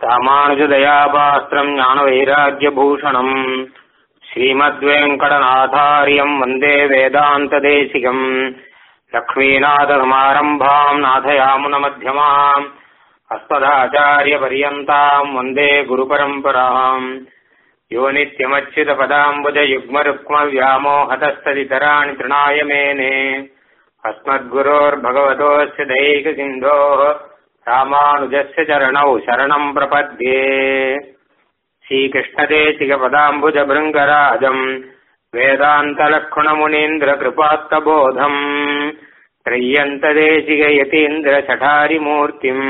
ராமானுஜதயாபாஸ்திரம் ஞானவைராக்கியபூஷணம் ஸ்ரீமத்வேங்கடநாதாரியம் வந்தே வேதாந்ததேசிகம் லக்ஷ்மீநாதசமாரம்பாம் நாதயாமுனமத்தியமாம் अस्मदाचार्यपर्यन्ताम् वन्दे गुरुपरम्पराम् यो नित्यमच्युतपदाम्बुजयुग्मरुक्मव्यामोहतस्तदितराणि तृणाय मेने अस्मद्गुरोर्भगवतोऽस्य दैकसिन्धोः रामानुजस्य चरणौ शरणम् प्रपद्ये श्रीकृष्णदेशिकपदाम्बुजभृङ्गराजम् वेदान्तलक्ष्मणमुनीन्द्रकृपात्तबोधम् त्रय्यन्तदेशिकयतीन्द्रशठारिमूर्तिम्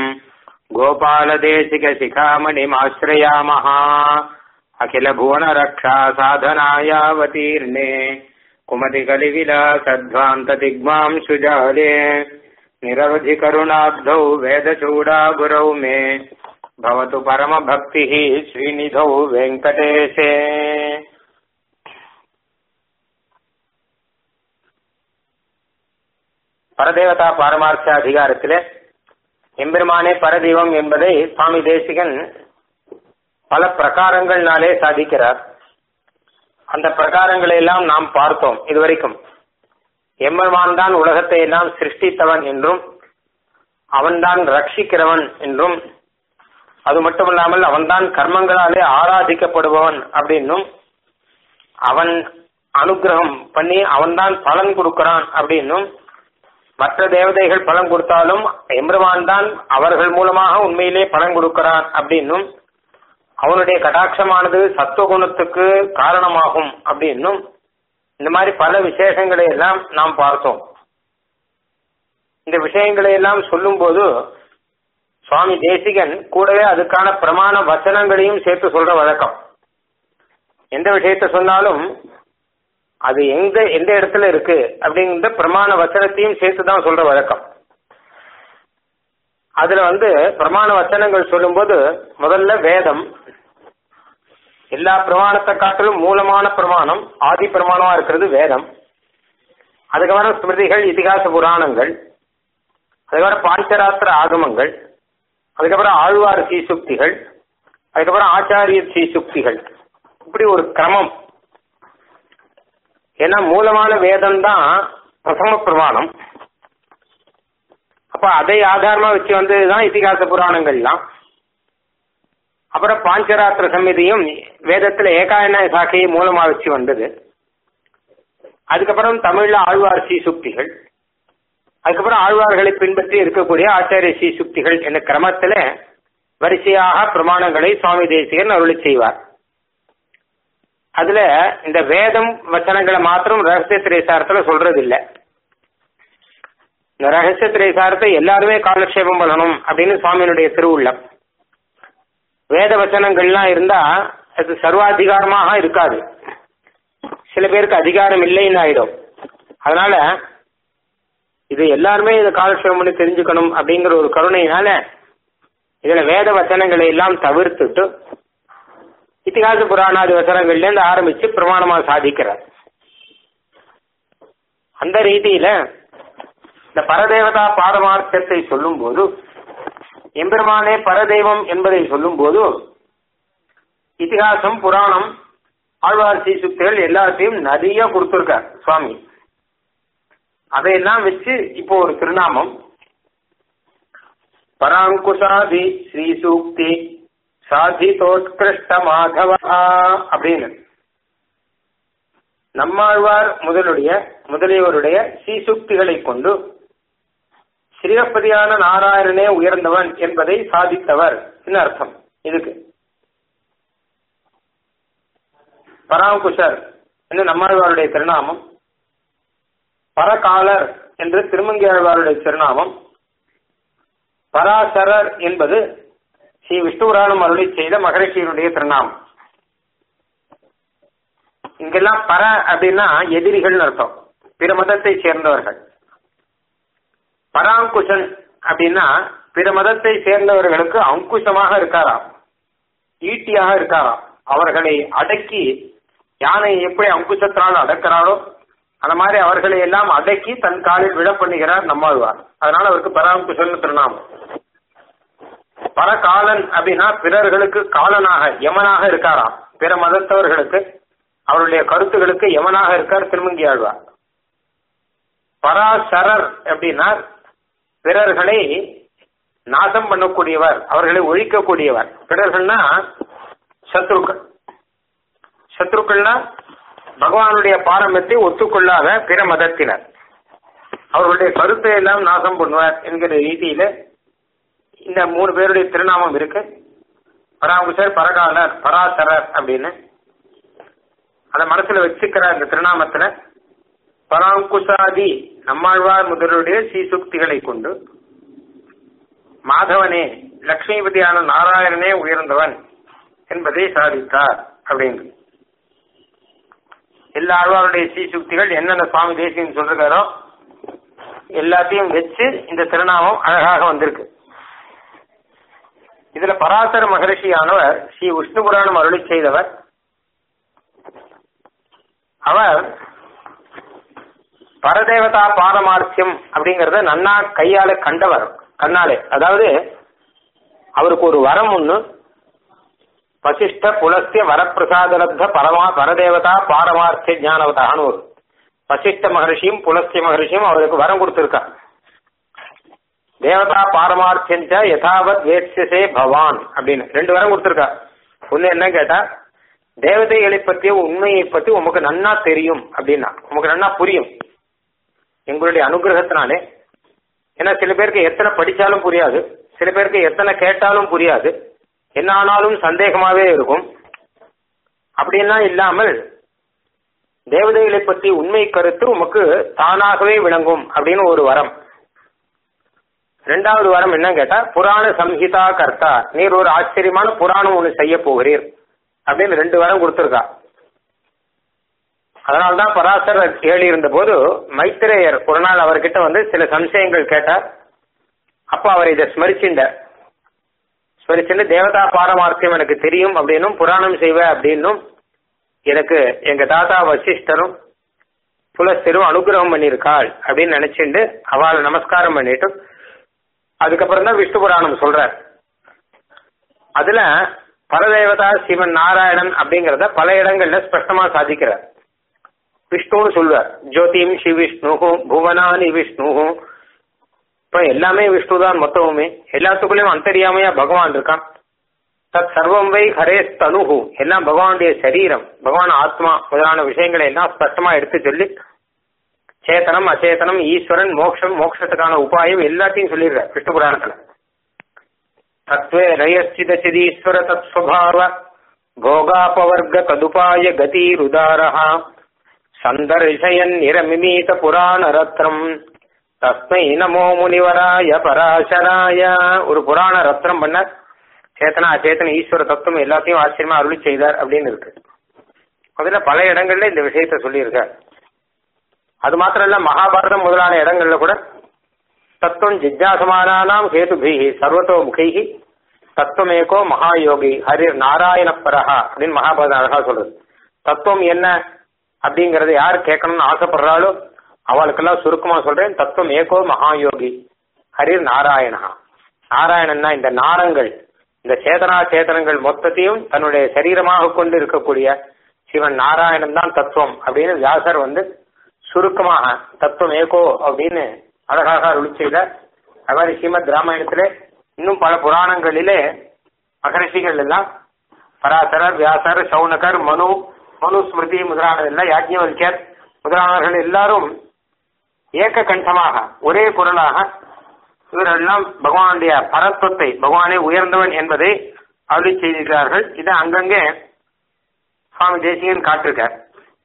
गोपालदेशिकशिखामणिमाश्रयामः अखिलभुवनरक्षा साधनायावतीर्णे कुमतिकलिविलासध्वान्तदिग्मां सुजाले निरवधिकरुणाब्धौ वेदचूडागुरौ मे भवतु परमभक्तिः श्रीनिधौ वेङ्कटेशे பரதேவதா பாரமார்த்த அதிகாரத்திலே எம்பெருமானே பரதெய்வம் என்பதை சுவாமி தேசிகன் பல பிரகாரங்கள்னாலே சாதிக்கிறார் அந்த பிரகாரங்களை எல்லாம் நாம் பார்த்தோம் இதுவரைக்கும் எம்பெருமான் தான் உலகத்தை எல்லாம் சிருஷ்டித்தவன் என்றும் அவன்தான் ரட்சிக்கிறவன் என்றும் அது மட்டுமல்லாமல் அவன்தான் கர்மங்களாலே ஆராதிக்கப்படுபவன் அப்படின்னும் அவன் அனுகிரகம் பண்ணி அவன்தான் பலன் கொடுக்கிறான் அப்படின்னும் மற்ற தேவதைகள் பலன் கொடுத்தாலும் எம்பெருமான் தான் அவர்கள் மூலமாக உண்மையிலே பலன் கொடுக்கிறான் அப்படின்னும் அவனுடைய கடாட்சமானது சத்துவகுணத்துக்கு காரணமாகும் அப்படின்னும் இந்த மாதிரி பல விசேஷங்களை எல்லாம் நாம் பார்த்தோம் இந்த விஷயங்களை எல்லாம் சொல்லும்போது சுவாமி தேசிகன் கூடவே அதுக்கான பிரமாண வச்சனங்களையும் சேர்த்து சொல்ற வழக்கம் எந்த விஷயத்த சொன்னாலும் அது எங்க எந்த இடத்துல இருக்கு அப்படிங்கிற பிரமாண வச்சனத்தையும் சேர்த்து தான் சொல்ற வழக்கம் அதுல வந்து பிரமாண வச்சனங்கள் சொல்லும்போது முதல்ல வேதம் எல்லா பிரமாணத்தை காட்டிலும் மூலமான பிரமாணம் ஆதி பிரமாணமா இருக்கிறது வேதம் அதுக்கப்புறம் ஸ்மிருதிகள் இதிகாச புராணங்கள் அதுக்கப்புறம் பாஞ்சராத்திர ஆகமங்கள் அதுக்கப்புறம் ஆழ்வார் சீசுக்திகள் அதுக்கப்புறம் ஆச்சாரிய சீசுக்திகள் இப்படி ஒரு கிரமம் ஏன்னா மூலமான வேதம் தான் பிரசம பிரமாணம் அப்ப அதை ஆதாரமா வச்சு வந்ததுதான் இதிகாச புராணங்கள்லாம் அப்புறம் பாஞ்சராத்திர சமிதியும் வேதத்துல ஏகாயன சாக்கையை மூலமா வச்சு வந்தது அதுக்கப்புறம் தமிழ்ல ஆழ்வார் சீசுக்திகள் அதுக்கப்புறம் ஆழ்வார்களை பின்பற்றி இருக்கக்கூடிய ஆச்சாரிய சீசுக்திகள் என்ற கிரமத்துல வரிசையாக பிரமாணங்களை சுவாமி தேசிகன் அருளி செய்வார் அதுல இந்த வேதம் வச்சனங்களை மாத்திரம் ரகசிய திரைசாரத்துல சொல்றது இல்ல இந்த ரகசிய திரைசாரத்தை எல்லாருமே காலக்ஷேபம் பண்ணணும் அப்படின்னு சுவாமியினுடைய திருவுள்ளம் வேத வச்சனங்கள்லாம் இருந்தா அது சர்வாதிகாரமாக இருக்காது சில பேருக்கு அதிகாரம் இல்லைன்னு ஆயிடும் அதனால இது எல்லாருமே இதை காலக்ஷேபம் பண்ணி தெரிஞ்சுக்கணும் அப்படிங்கிற ஒரு கருணையினால இதுல வேத வச்சனங்களை எல்லாம் தவிர்த்துட்டு இத்திகாச புராணாதி வசனங்கள்ல இருந்து ஆரம்பிச்சு பிரமாணமா சாதிக்கிறார் அந்த ரீதியில இந்த பரதேவதா பாரமார்த்தத்தை சொல்லும் போது எம்பெருமானே பரதெய்வம் என்பதை சொல்லும் போது இத்திகாசம் புராணம் ஆழ்வார் சீசுக்திகள் எல்லாத்தையும் நிறைய கொடுத்திருக்கார் சுவாமி அதையெல்லாம் வச்சு இப்போ ஒரு திருநாமம் பராங்குசாதி ஸ்ரீசூக்தி சாதிதோத்கிருஷ்ட மாதவா அப்படின்னு நம்மாழ்வார் முதலுடைய முதலியோருடைய சீசுக்திகளை கொண்டு ஸ்ரீரப்பதியான நாராயணனே உயர்ந்தவன் என்பதை சாதித்தவர் அர்த்தம் இதுக்கு பராங்குஷர் என்று நம்மாழ்வாருடைய திருநாமம் பரகாலர் என்று திருமங்கியாழ்வாருடைய திருநாமம் பராசரர் என்பது ஸ்ரீ விஷ்ணுபுராணம் அருளி செய்த மகரிஷியனுடைய திருநாமம் இங்கெல்லாம் பர அப்படின்னா எதிரிகள் அர்த்தம் பிற மதத்தை சேர்ந்தவர்கள் பராங்குஷன் அப்படின்னா பிற மதத்தை சேர்ந்தவர்களுக்கு அங்குஷமாக இருக்காராம் ஈட்டியாக இருக்காராம் அவர்களை அடக்கி யானை எப்படி அங்குஷத்தினால் அடக்கிறாரோ அந்த மாதிரி அவர்களை எல்லாம் அடக்கி தன் காலில் விழ பண்ணுகிறார் நம்மாழ்வார் அதனால அவருக்கு பராங்குஷன் திருநாமம் பரகாலன் அப்படின்னா பிறர்களுக்கு காலனாக யமனாக இருக்காராம் பிற மதத்தவர்களுக்கு அவருடைய கருத்துகளுக்கு யமனாக இருக்கார் திருமங்கி ஆழ்வார் பராசரர் அப்படின்னா பிறர்களை நாசம் பண்ணக்கூடியவர் அவர்களை ஒழிக்கக்கூடியவர் பிறர்கள்னா சத்ருக்கள் சத்ருக்கள்னா பகவானுடைய பாரம்பரியத்தை ஒத்துக்கொள்ளாத பிற மதத்தினர் அவர்களுடைய கருத்தை எல்லாம் நாசம் பண்ணுவார் என்கிற ரீதியில இந்த மூணு பேருடைய திருநாமம் இருக்கு பராங்குசர் பரகாலர் பராசரர் அப்படின்னு அதை மனசுல வச்சுக்கிறார் இந்த திருநாமத்துல பராங்குசாதி நம்மாழ்வார் முதலுடைய சீசுக்திகளை கொண்டு மாதவனே லட்சுமிபதியான நாராயணனே உயர்ந்தவன் என்பதை சாதித்தார் அப்படின்னு எல்லா ஆழ்வாருடைய சீசுக்திகள் என்னென்ன சுவாமி தேசியம் சொல்றாரோ எல்லாத்தையும் வச்சு இந்த திருநாமம் அழகாக வந்திருக்கு இதுல பராசர மகரிஷியானவர் ஸ்ரீ விஷ்ணு புராணம் அருளி செய்தவர் அவர் பரதேவதா பாரமார்த்தியம் அப்படிங்கறத நன்னா கையால கண்டவர் கண்ணாலே அதாவது அவருக்கு ஒரு வரம் ஒண்ணு வசிஷ்ட புலஸ்திய வரப்பிரசாதலப்த பரமா பரதேவதா பாரமார்த்திய ஞானவதான்னு ஒரு வசிஷ்ட மகர்ஷியும் புலஸ்திய மகர்ஷியும் அவருக்கு வரம் கொடுத்திருக்கா தேவதா பாரமார்த்தியஞ்ச யதாவத் வேட்சசே பவான் அப்படின்னு ரெண்டு வரம் கொடுத்திருக்கா ஒண்ணு என்ன கேட்டா தேவதைகளை பற்றிய உண்மையை பற்றி உமக்கு நன்னா தெரியும் அப்படின்னா உமக்கு நன்னா புரியும் எங்களுடைய அனுகிரகத்தினாலே ஏன்னா சில பேருக்கு எத்தனை படிச்சாலும் புரியாது சில பேருக்கு எத்தனை கேட்டாலும் புரியாது என்ன ஆனாலும் சந்தேகமாவே இருக்கும் அப்படின்லாம் இல்லாமல் தேவதைகளை பற்றி உண்மை கருத்து உமக்கு தானாகவே விளங்கும் அப்படின்னு ஒரு வரம் ரெண்டாவது வரம் என்ன கேட்டா புராண சம்ஹிதா கர்த்தா நீர் ஒரு ஆச்சரியமான புராணம் ஒன்று செய்ய போகிறீர் அப்படின்னு ரெண்டு வரம் கொடுத்துருக்கா அதனால்தான் பராசரர் ஏழி இருந்த போது மைத்திரேயர் ஒரு நாள் அவர்கிட்ட வந்து சில சம்சயங்கள் கேட்டார் அப்ப அவர் இதை ஸ்மரிச்சுண்டார் ஸ்மரிச்சுட்டு தேவதா பாரமார்த்தியம் எனக்கு தெரியும் அப்படின்னும் புராணம் செய்வேன் அப்படின்னும் எனக்கு எங்க தாத்தா வசிஷ்டரும் புலஸ்தரும் அனுகிரகம் பண்ணியிருக்காள் அப்படின்னு நினைச்சுட்டு அவளை நமஸ்காரம் பண்ணிட்டு அதுக்கப்புறம் தான் விஷ்ணு புராணம் சொல்றார் அதுல பரதேவதா சிவன் நாராயணன் அப்படிங்கறத பல இடங்கள்ல ஸ்பஷ்டமா சாதிக்கிறார் விஷ்ணுன்னு சொல்லுவார் ஜோதிம் ஷி விஷ்ணு புவனானி விஷ்ணு இப்ப எல்லாமே விஷ்ணு தான் மொத்தமுமே எல்லாத்துக்குள்ளயும் அந்தரியாமையா பகவான் இருக்கான் தத் சர்வம் வை ஹரே தனுகு எல்லாம் பகவானுடைய சரீரம் பகவான் ஆத்மா முதலான விஷயங்களை எல்லாம் ஸ்பஷ்டமா எடுத்து சொல்லி சேத்தனம் அச்சேதனம் ஈஸ்வரன் மோக்ஷம் மோட்சத்துக்கான உபாயம் எல்லாத்தையும் சொல்லிடுற விஷ்ணு புராணத்துல தத்வே ரயஸ்சித சிதீஸ்வர தத் ஸ்வபாவ போகாபவர்க ததுபாய கதிருதாரஹ சந்தர்ஷயன் நிரமிமீத புராண ரத்னம் தஸ்மை நமோ முனிவராய பராசராய ஒரு புராண ரத்னம் பண்ண சேத்தனா அச்சேத்தன ஈஸ்வர தத்துவம் எல்லாத்தையும் ஆச்சரியமா அருளி செய்தார் அப்படின்னு இருக்கு அதுல பல இடங்கள்ல இந்த விஷயத்த சொல்லியிருக்கார் அது மாத்திரம் இல்ல மகாபாரதம் முதலான இடங்கள்ல கூட தத்துவம் ஜிஜாசமானாம் ஹேதுபிஹி சர்வத்தோ முகைஹி தத்துவமேகோ மகாயோகி ஹரிர் நாராயண பரஹா அப்படின்னு மகாபாரதம் அழகா சொல்றது தத்துவம் என்ன அப்படிங்கறத யார் கேட்கணும்னு ஆசைப்படுறாளோ அவளுக்கெல்லாம் சுருக்கமா சொல்றேன் தத்துவம் ஏகோ மகாயோகி ஹரிர் நாராயணா நாராயணன்னா இந்த நாரங்கள் இந்த சேதனா சேதனங்கள் மொத்தத்தையும் தன்னுடைய சரீரமாக கொண்டு இருக்கக்கூடிய சிவன் நாராயணன் தான் தத்துவம் அப்படின்னு வியாசர் வந்து சுருக்கமாக தத்துவம் ஏகோ அப்படின்னு அழகாக அருளி செய்தார் அது மாதிரி ஸ்ரீமத் ராமாயணத்திலே இன்னும் பல புராணங்களிலே மகரிஷிகள் எல்லாம் பராசரர் வியாசர் சௌனகர் மனு மனு ஸ்மிருதி முதலானதெல்லாம் யாஜ்ஞவல்யர் முதலானவர்கள் எல்லாரும் ஏக்க கண்டமாக ஒரே குரலாக இவரெல்லாம் பகவானுடைய பரத்துவத்தை பகவானே உயர்ந்தவன் என்பதை அருளி செய்திருக்கிறார்கள் இதை அங்கங்கே சுவாமி தேசிகன் காட்டிருக்கார்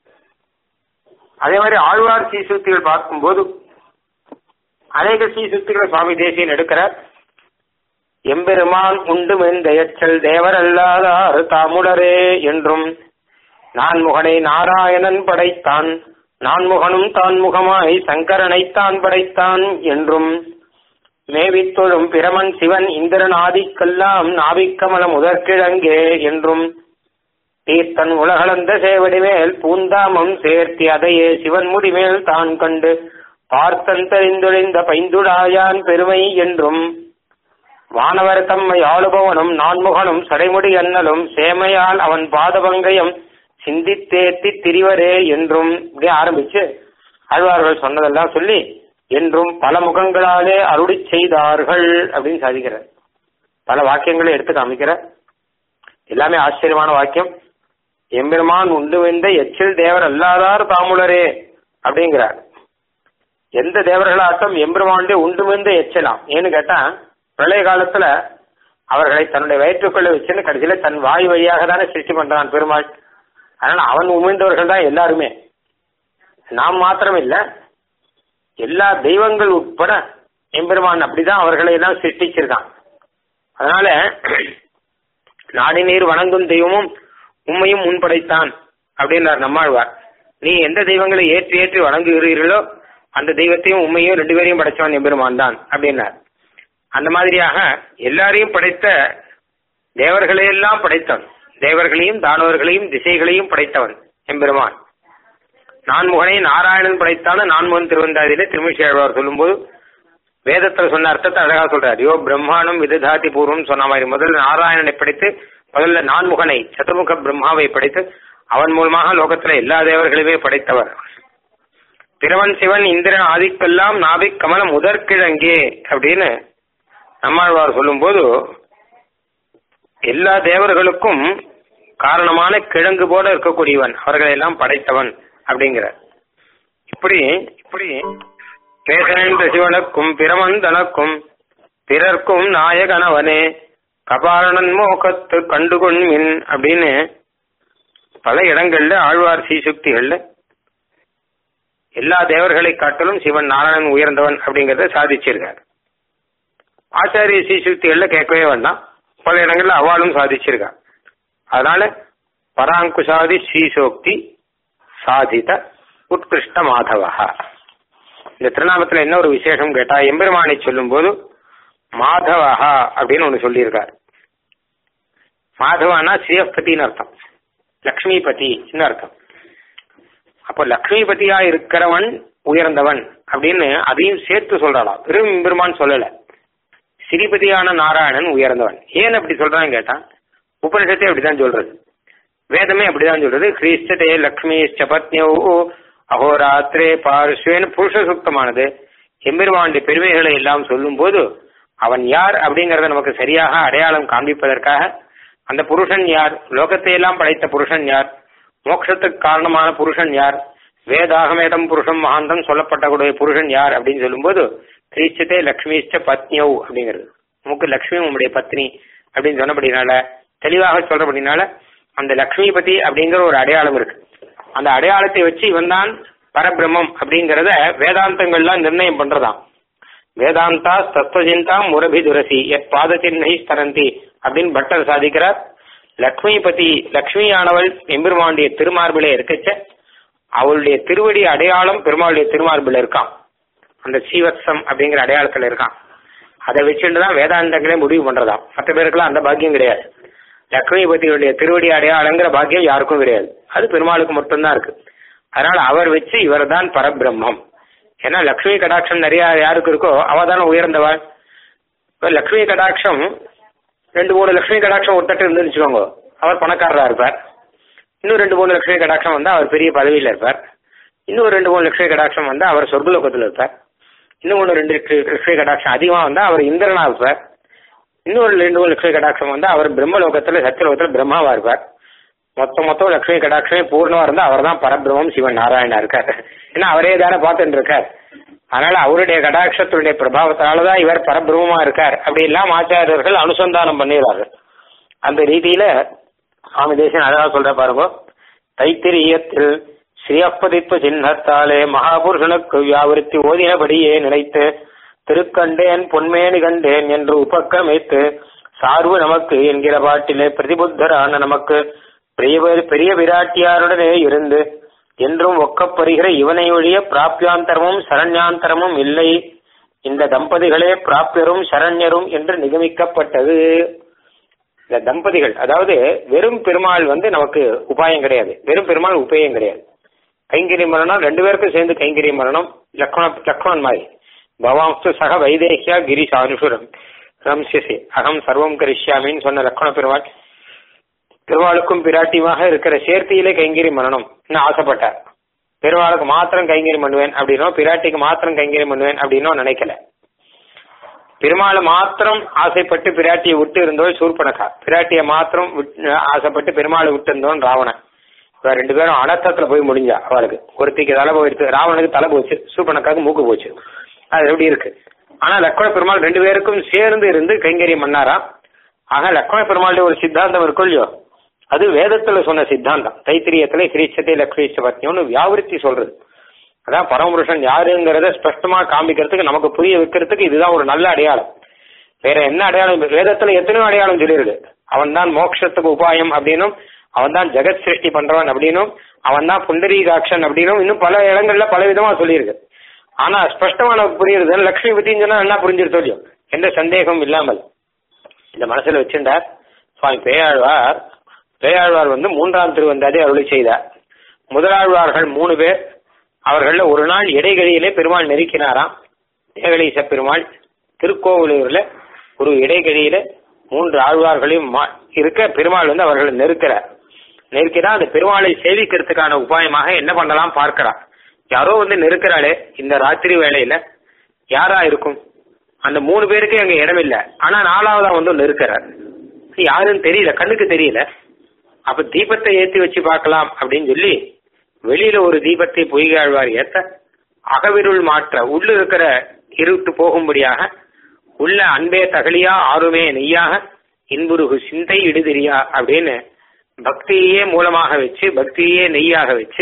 அதே மாதிரி ஆழ்வார் சீசுத்திகள் பார்க்கும்போது அநேக சீசுத்திகளை சுவாமி தேசியன் எடுக்கிறார் எம்பெருமான் உண்டு மெந்தயச்சல் தேவரல்லாதார் தாமுடரே என்றும் நான்முகனை நாராயணன் படைத்தான் நான்முகனும் தான் முகமாய் சங்கரனைத்தான் படைத்தான் என்றும் மேவித்தொழும் பிரமன் சிவன் இந்திரன் ஆதிக்கெல்லாம் நாவிக்கமல முதற்கிழங்கே என்றும் தீர்த்தன் உலகளந்த சேவடி மேல் பூந்தாமம் சேர்த்தி அதையே சிவன் முடிமேல் தான் கண்டு பார்த்தன் தெரிந்தொழிந்த பைந்துடாயான் பெருமை என்றும் வானவர் தம்மை ஆளுபவனும் நான்முகனும் சடைமுடி அண்ணலும் சேமையால் அவன் பாதபங்கயம் சிந்தித்தேத்தி திரிவரே என்றும் இப்படி ஆரம்பிச்சு ஆழ்வார்கள் சொன்னதெல்லாம் சொல்லி என்றும் பல முகங்களாலே அருளி செய்தார்கள் அப்படின்னு சாதிக்கிறார் பல வாக்கியங்களை எடுத்து காமிக்கிறார் எல்லாமே ஆச்சரியமான வாக்கியம் எம்பெருமான் உண்டு வெந்த எச்சில் தேவர் அல்லாதார் தாமுலரே அப்படிங்கிறார் எந்த தேவர்களாட்டம் எம்பெருமானுடைய உண்டு வெந்த எச்சலாம் ஏன்னு கேட்டா பிரளய காலத்துல அவர்களை தன்னுடைய வயிற்றுக்குள்ள வச்சுன்னு கடைசியில தன் வாய் வழியாக தானே சிருஷ்டி பண்றான் பெருமாள் அதனால அவன் உமிழ்ந்தவர்கள் தான் எல்லாருமே நாம் மாத்திரம் இல்ல எல்லா தெய்வங்கள் உட்பட எம்பெருமான் அப்படிதான் அவர்களை எல்லாம் சிருஷ்டிச்சிருக்கான் அதனால நாடி நீர் வணங்கும் தெய்வமும் உண்மையும் முன்படைத்தான் அப்படின்னார் நம்மாழ்வார் நீ எந்த தெய்வங்களை ஏற்றி ஏற்றி வணங்குகிறீர்களோ அந்த தெய்வத்தையும் உண்மையும் ரெண்டு பேரையும் படைச்சவன் எம்பெருமான் தான் அப்படின்னார் அந்த மாதிரியாக எல்லாரையும் படைத்த தேவர்களையெல்லாம் படைத்தவன் தேவர்களையும் தானவர்களையும் திசைகளையும் படைத்தவன் எம்பெருமான் நான்முகனை நாராயணன் படைத்தான்னு நான்முகன் திருவந்தாதியில திருமிஷியாழ்வார் சொல்லும்போது வேதத்துல சொன்ன அர்த்தத்தை அழகா சொல்றார் யோ பிரம்மாண்டம் விததாதி பூர்வம் சொன்ன மாதிரி முதல்ல நாராயணனை படைத்து முதல்ல நான்முகனை சதுர்முக பிரம்மாவை படைத்து அவன் மூலமாக லோகத்துல எல்லா தேவர்களையுமே படைத்தவர் பிறவன் சிவன் இந்திரன் ஆதிக்கெல்லாம் நாபிக் கமல முதற்கிழங்கே அப்படின்னு நம்மாழ்வார் சொல்லும்போது எல்லா தேவர்களுக்கும் காரணமான கிழங்கு போல இருக்கக்கூடியவன் அவர்களை எல்லாம் படைத்தவன் அப்படிங்கிறார் இப்படி இப்படி கேசனென்ற சிவனுக்கும் பிரமன் தனக்கும் பிறர்க்கும் நாயகனவனே கபாலனன் மோகத்து கண்டுகொண்மின் அப்படின்னு பல இடங்கள்ல ஆழ்வார் சீசுக்திகள்ல எல்லா தேவர்களை காட்டிலும் சிவன் நாராயணன் உயர்ந்தவன் அப்படிங்கறத சாதிச்சிருக்கார் ஆச்சாரிய சீசுக்திகள்ல கேட்கவே வேண்டாம் பல இடங்கள்ல அவாலும் சாதிச்சிருக்கா அதனால பராங்குஷாதி ஸ்ரீசோக்தி சாதித உத்கிருஷ்ட மாதவா இந்த திருநாமத்துல என்ன ஒரு விசேஷம் கேட்டா எம்பெருமானை சொல்லும் போது மாதவஹா அப்படின்னு ஒண்ணு சொல்லியிருக்கார் மாதவானா ஸ்ரீயப்பதினு அர்த்தம் லக்ஷ்மிபதினு அர்த்தம் அப்போ லக்ஷ்மிபதியா இருக்கிறவன் உயர்ந்தவன் அப்படின்னு அதையும் சேர்த்து சொல்றாளாம் வெறும் எம்பெருமான் சொல்லல ஸ்ரீபதியான நாராயணன் உயர்ந்தவன் ஏன் அப்படி சொல்றான்னு கேட்டா உபனிஷத்தை அப்படிதான் சொல்றது வேதமே அப்படிதான் சொல்றது கிரீஸ்டதே லக்ஷ்மி பத்னியோ அகோராத்திரே பார்ஸ்வேன்னு புருஷ சுத்தமானது எம்பெருமானுடைய பெருமைகளை எல்லாம் சொல்லும் போது அவன் யார் அப்படிங்கறத நமக்கு சரியாக அடையாளம் காண்பிப்பதற்காக அந்த புருஷன் யார் லோகத்தை எல்லாம் படைத்த புருஷன் யார் மோட்சத்துக்கு காரணமான புருஷன் யார் வேதாகமேதம் புருஷன் மகாந்தம் சொல்லப்பட்டக்கூடிய புருஷன் யார் அப்படின்னு சொல்லும்போது கிரீச்சத்தே லக்ஷ்மிஷ்ட பத்னியோ அப்படிங்கிறது நமக்கு லக்ஷ்மி உங்களுடைய பத்னி அப்படின்னு சொன்னபடினால தெளிவாக சொல்றபடினால அந்த லக்ஷ்மிபதி அப்படிங்கிற ஒரு அடையாளம் இருக்கு அந்த அடையாளத்தை வச்சு இவன் தான் பரபிரம்மம் அப்படிங்கறத வேதாந்தங்கள்லாம் நிர்ணயம் பண்றதாம் வேதாந்தா தத்துவஜிந்தா முரபி துரசி எத் பாத சின்னை ஸ்தரந்தி அப்படின்னு பட்டர் சாதிக்கிறார் லக்ஷ்மிபதி லக்ஷ்மியானவள் எம்பெருமானுடைய திருமார்பிலே இருக்கச்ச அவளுடைய திருவடி அடையாளம் பெருமாளுடைய திருமார்பில் இருக்கான் அந்த சீவத்சம் அப்படிங்கிற அடையாளத்துல இருக்கான் அதை வச்சுட்டு தான் வேதாந்தங்களே முடிவு பண்றதாம் மற்ற பேருக்கெல்லாம் அந்த பாக்கியம் கிடையாது லக்ஷ்மிபதியுடைய திருவடி அடையாளங்கிற பாக்கியம் யாருக்கும் கிடையாது அது பெருமாளுக்கு மட்டும்தான் இருக்கு அதனால அவர் வச்சு இவர் தான் பரபிரம்மம் ஏன்னா லக்ஷ்மி கடாட்சம் நிறைய யாருக்கு இருக்கோ அவ தானே உயர்ந்தவள் இப்ப லக்ஷ்மி கடாட்சம் ரெண்டு மூணு லக்ஷ்மி கடாட்சம் ஒருத்தட்டு இருந்துன்னு வச்சுக்கோங்க அவர் பணக்காரரா இருப்பார் இன்னும் ரெண்டு மூணு லட்சுமி கடாட்சம் வந்தா அவர் பெரிய பதவியில இருப்பார் இன்னும் ரெண்டு மூணு லட்சுமி கடாட்சம் வந்தா அவர் சொர்க்கலோகத்தில் இருப்பார் இன்னும் ஒன்று ரெண்டு லட்சுமி கடாட்சம் அதிகமா வந்தா அவர் இந்திரனா இருப்பார் இன்னும் ஒரு ரெண்டு மூணு லட்சுமி கடாட்சம் வந்தா அவர் பிரம்மலோகத்துல சத்தியலோகத்துல பிரம்மாவா இருப்பார் மொத்த மொத்தம் லட்சுமி கடாட்சமே பூர்ணமா இருந்தா அவர் தான் பரபிரமம் சிவன் நாராயணா இருக்கார் ஏன்னா அவரே தானே பார்த்துட்டு இருக்கார் அதனால அவருடைய கடாட்சத்துடைய பிரபாவத்தாலதான் இவர் பரபிரமமா இருக்கார் அப்படி எல்லாம் ஆச்சாரியர்கள் அனுசந்தானம் பண்ணிடுறார்கள் அந்த ரீதியில சுவாமி தேசன் அழகா சொல்ற பாருங்க தைத்திரியத்தில் ஸ்ரீயப்பதிப்பு சின்னத்தாலே மகாபுருஷனுக்கு வியாவிருத்தி ஓதினபடியே நினைத்து திருக்கண்டேன் பொன்மேனி கண்டேன் என்று உபக்கமித்து சார்பு நமக்கு என்கிற பாட்டிலே பிரதிபுத்தரான நமக்கு பெரிய பெரிய விராட்டியாருடனே இருந்து என்றும் ஒக்கப்பருகிற இவனை ஒழிய பிராப்தியாந்தரமும் சரண்யாந்தரமும் இல்லை இந்த தம்பதிகளே பிராப்தியரும் சரண்யரும் என்று நிகமிக்கப்பட்டது இந்த தம்பதிகள் அதாவது வெறும் பெருமாள் வந்து நமக்கு உபாயம் கிடையாது வெறும் பெருமாள் உபயம் கிடையாது கைங்கரிய மரணம் ரெண்டு பேருக்கும் சேர்ந்து கைங்கரிய மரணம் லக்ஷ்மண லக்ஷ்மணன் மாதிரி பவாம்சு சக வைதேகியா கிரிஷ் அனுசுரம் ரம்சியசி அகம் சர்வம் கரிஷ்யாமின்னு சொன்ன லக்ஷ்மண பெருமாள் பெருமாளுக்கும் பிராட்டியுமாக இருக்கிற சேர்த்தியிலே கைங்கரியம் பண்ணணும் ஆசைப்பட்டார் பெருமாளுக்கு மாத்திரம் கைங்கரியம் பண்ணுவேன் அப்படின்னோ பிராட்டிக்கு மாத்திரம் கைங்கரியம் பண்ணுவேன் அப்படின்னோ நினைக்கல பெருமாளை மாத்திரம் ஆசைப்பட்டு பிராட்டியை விட்டு இருந்தோம் சூர்பனக்கா பிராட்டியை மாத்திரம் ஆசைப்பட்டு பெருமாளை விட்டு இருந்தோம் ராவணன் இவ ரெண்டு பேரும் அனர்த்தத்துல போய் முடிஞ்சா அவளுக்கு ஒருத்திக்கு தலை போயிடுச்சு ராவனுக்கு தலை போச்சு சூர்பனக்காக்கு மூக்கு போச்சு அது எப்படி இருக்கு ஆனா லக்ஷ்மண பெருமாள் ரெண்டு பேருக்கும் சேர்ந்து இருந்து கைங்கரியம் பண்ணாராம் ஆக லக்ஷ்மண பெருமாளுடைய ஒரு சித்தாந்தம் இருக்கும் இல்லையோ அது வேதத்துல சொன்ன சித்தாந்தம் தைத்திரியத்துல ஸ்ரீச்சத்தை லக்ஷ்மீச்ச பத்னியம்னு வியாவிருத்தி சொல்றது அதான் பரமபுருஷன் யாருங்கிறத ஸ்பஷ்டமா காமிக்கிறதுக்கு நமக்கு புரிய வைக்கிறதுக்கு இதுதான் ஒரு நல்ல அடையாளம் வேற என்ன அடையாளம் வேதத்துல எத்தனையோ அடையாளம் சொல்லியிருக்கு அவன் தான் மோட்சத்துக்கு உபாயம் அப்படின்னும் அவன் தான் ஜெகத் சிருஷ்டி பண்றவன் அப்படின்னும் அவன் தான் புண்டரீகாட்சன் அப்படின்னும் இன்னும் பல இடங்கள்ல பல விதமா சொல்லியிருக்கு ஆனா ஸ்பஷ்டமா நமக்கு புரியுறது லக்ஷ்மி பத்தின்னு சொன்னா என்ன புரிஞ்சிருத்தோ இல்லையோ எந்த சந்தேகமும் இல்லாமல் இந்த மனசுல வச்சிருந்தார் சுவாமி பேயாழ்வார் பேயாழ்வார் வந்து மூன்றாம் திருவந்தாதி அருளை செய்தார் முதலாழ்வார்கள் மூணு பேர் அவர்கள ஒரு நாள் இடைகளிலே பெருமாள் நெருக்கினாராம் ஏகலீச பெருமாள் திருக்கோவிலூர்ல ஒரு இடைகழியில மூன்று ஆழ்வார்களையும் இருக்க பெருமாள் வந்து அவர்களை நெருக்கிறார் நெருக்கிறா அந்த பெருமாளை சேவிக்கிறதுக்கான உபாயமாக என்ன பண்ணலாம் பார்க்கிறார் யாரோ வந்து நெருக்கிறாளே இந்த ராத்திரி வேலையில யாரா இருக்கும் அந்த மூணு பேருக்கு அங்க இடம் இல்ல ஆனா நாலாவதா வந்து நெருக்கிறார் யாருன்னு தெரியல கண்ணுக்கு தெரியல அப்ப தீபத்தை ஏத்தி வச்சு பார்க்கலாம் அப்படின்னு சொல்லி வெளியில ஒரு தீபத்தை பொய்காழ்வார் ஏத்த அகவிருள் மாற்ற உள்ள இருக்கிற இருட்டு போகும்படியாக உள்ள அன்பே தகலியா ஆறுமே நெய்யாக இன்புருகு சிந்தை இடுதிரியா அப்படின்னு பக்தியே மூலமாக வச்சு பக்தியே நெய்யாக வச்சு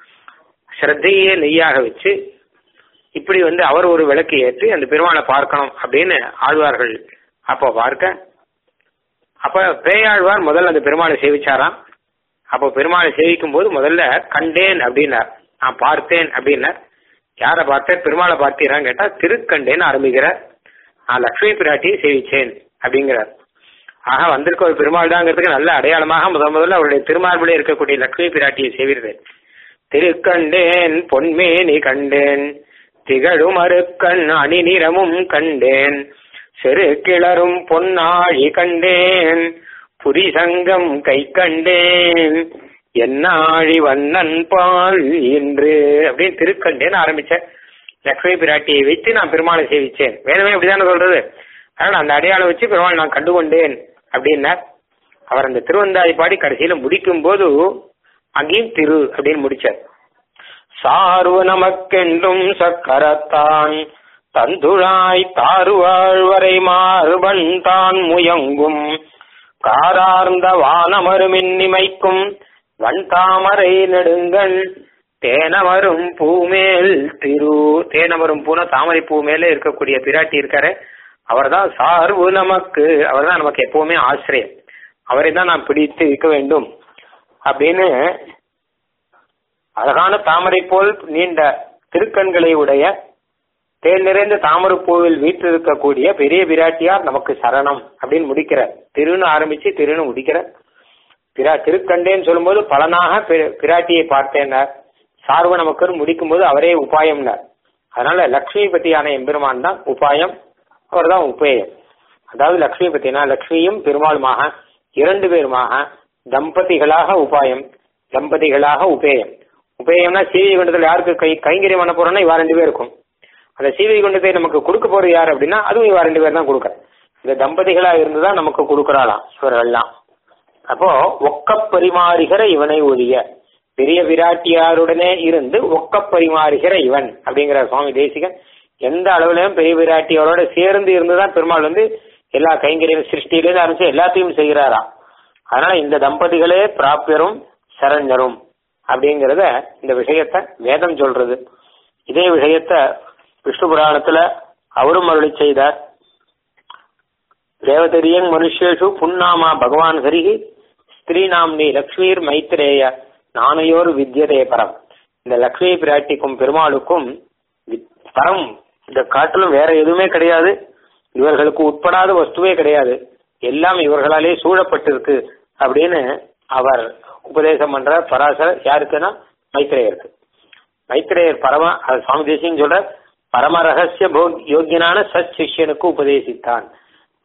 ஸ்ரத்தையே நெய்யாக வச்சு இப்படி வந்து அவர் ஒரு விளக்கு ஏற்றி அந்த பெருமாளை பார்க்கணும் அப்படின்னு ஆழ்வார்கள் அப்போ பார்க்க அப்ப பேயாழ்வார் முதல்ல அந்த பெருமாளை சேவிச்சாராம் அப்போ பெருமாளை சேவிக்கும் போது முதல்ல கண்டேன் அப்படின்னார் நான் பார்த்தேன் அப்படின்னார் யாரை பார்த்தேன் பெருமாளை பார்த்தீரான்னு கேட்டா திருக்கண்டேன்னு ஆரம்பிக்கிறார் நான் லக்ஷ்மி பிராட்டியை சேவிச்சேன் அப்படிங்கிறார் ஆக வந்திருக்க ஒரு பெருமாள் தாங்கிறதுக்கு நல்ல அடையாளமாக முதல் முதல்ல அவருடைய திருமார்பிலே இருக்கக்கூடிய லக்ஷ்மி பிராட்டியை சேவிறது திருக்கண்டேன் பொன்மேனி கண்டேன் திகழும் அருக்கண் அணிநிறமும் கண்டேன் செரு கிளரும் பொன்னாழி கண்டேன் புரிசங்கம் கை கண்டேன் என்னாழி வண்ணன் பால் என்று அப்படின்னு திருக்கண்டேன்னு ஆரம்பிச்சேன் லக்ஷ்மி பிராட்டியை வைத்து நான் பெருமாளை சேவிச்சேன் வேணுமே அப்படிதானே சொல்றது அதனால அந்த அடையாளம் வச்சு பெருமாள் நான் கண்டுகொண்டேன் அப்படின்னார் அவர் அந்த திருவந்தாதி பாடி கடைசியில முடிக்கும் போது அங்கேயும் திரு அப்படின்னு முடிச்சார் சார்வ நமக்கென்றும் சக்கரத்தான் தந்துழாய் தாறுவாழ்வரை மாறுபன் தான் முயங்கும் காரார்ந்த வானமருமின் நிமைக்கும் வண்தாமரை நெடுங்கள் தேனமரும் பூமேல் திரு தேனமரும் பூன தாமரை பூ மேல இருக்கக்கூடிய பிராட்டி இருக்காரு அவர்தான் சார்பு நமக்கு அவர்தான் நமக்கு எப்பவுமே ஆசிரியம் அவரை தான் நாம் பிடித்து இருக்க வேண்டும் அப்படின்னு அழகான தாமரை போல் நீண்ட திருக்கண்களை உடைய தேன் நிறைந்த தாமரை பூவில் வீற்றிருக்கக்கூடிய பெரிய பிராட்டியார் நமக்கு சரணம் அப்படின்னு முடிக்கிறார் திருன்னு ஆரம்பிச்சு திருன்னு முடிக்கிறார் பிரா திருக்கண்டேன்னு சொல்லும்போது பலனாக பிராட்டியை பார்த்தேன்னார் சார்பு நமக்குன்னு முடிக்கும்போது அவரே உபாயம்னார் அதனால லக்ஷ்மி பத்தியான எம்பெருமான் தான் உபாயம் அவர் தான் உபேயம் அதாவது லக்ஷ்மி பத்தினா லக்ஷ்மியும் பெருமாளுமாக இரண்டு பேருமாக தம்பதிகளாக உபாயம் தம்பதிகளாக உபேயம் உபேயம்னா சீவை குண்டத்தில் யாருக்கு கை கைங்கரியம் பண்ண போறோம்னா இவா ரெண்டு பேர் இருக்கும் அந்த சீவை குண்டத்தை நமக்கு கொடுக்க போறது யார் அப்படின்னா அதுவும் இவா ரெண்டு பேர் தான் கொடுக்குறேன் இந்த தம்பதிகளா இருந்துதான் நமக்கு கொடுக்கறாளாம் இவர்கள்லாம் அப்போ ஒக்க பரிமாறுகிற இவனை ஒழிய பெரிய விராட்டியாருடனே இருந்து ஒக்க பரிமாறுகிற இவன் அப்படிங்கிற சுவாமி தேசிகன் எந்த அளவுலயும் பெரிய விராட்டியாரோட சேர்ந்து இருந்துதான் பெருமாள் வந்து எல்லா கைங்கரியம் சிருஷ்டியிலேருந்து ஆரம்பிச்சு எல்லாத்தையும் செய்கிறாராம் அதனால இந்த தம்பதிகளே பிராப்பியரும் சரண்யரும் அப்படிங்கறத இந்த விஷயத்த வேதம் சொல்றது இதே விஷயத்த விஷ்ணு புராணத்துல அவரும் அருளி செய்தார் தேவதரியங் மனுஷேஷு புன்னாமா பகவான் ஹரிஹி ஸ்திரீநாம்னி லக்ஷ்மீர் மைத்ரேய நானையோர் வித்யதே பரம் இந்த லக்ஷ்மி பிராட்டிக்கும் பெருமாளுக்கும் பரம் இந்த காட்டிலும் வேற எதுவுமே கிடையாது இவர்களுக்கு உட்படாத வஸ்துவே கிடையாது எல்லாம் இவர்களாலே சூழப்பட்டிருக்கு அப்படின்னு அவர் உபதேசம் பண்ற பராசர் யாருக்குன்னா மைத்ரேயருக்கு மைத்ரேயர் பரம அது சுவாமி தேசியம் சொல்ற பரம ரகசிய போக் யோகியனான சத் சிஷ்யனுக்கு உபதேசித்தான்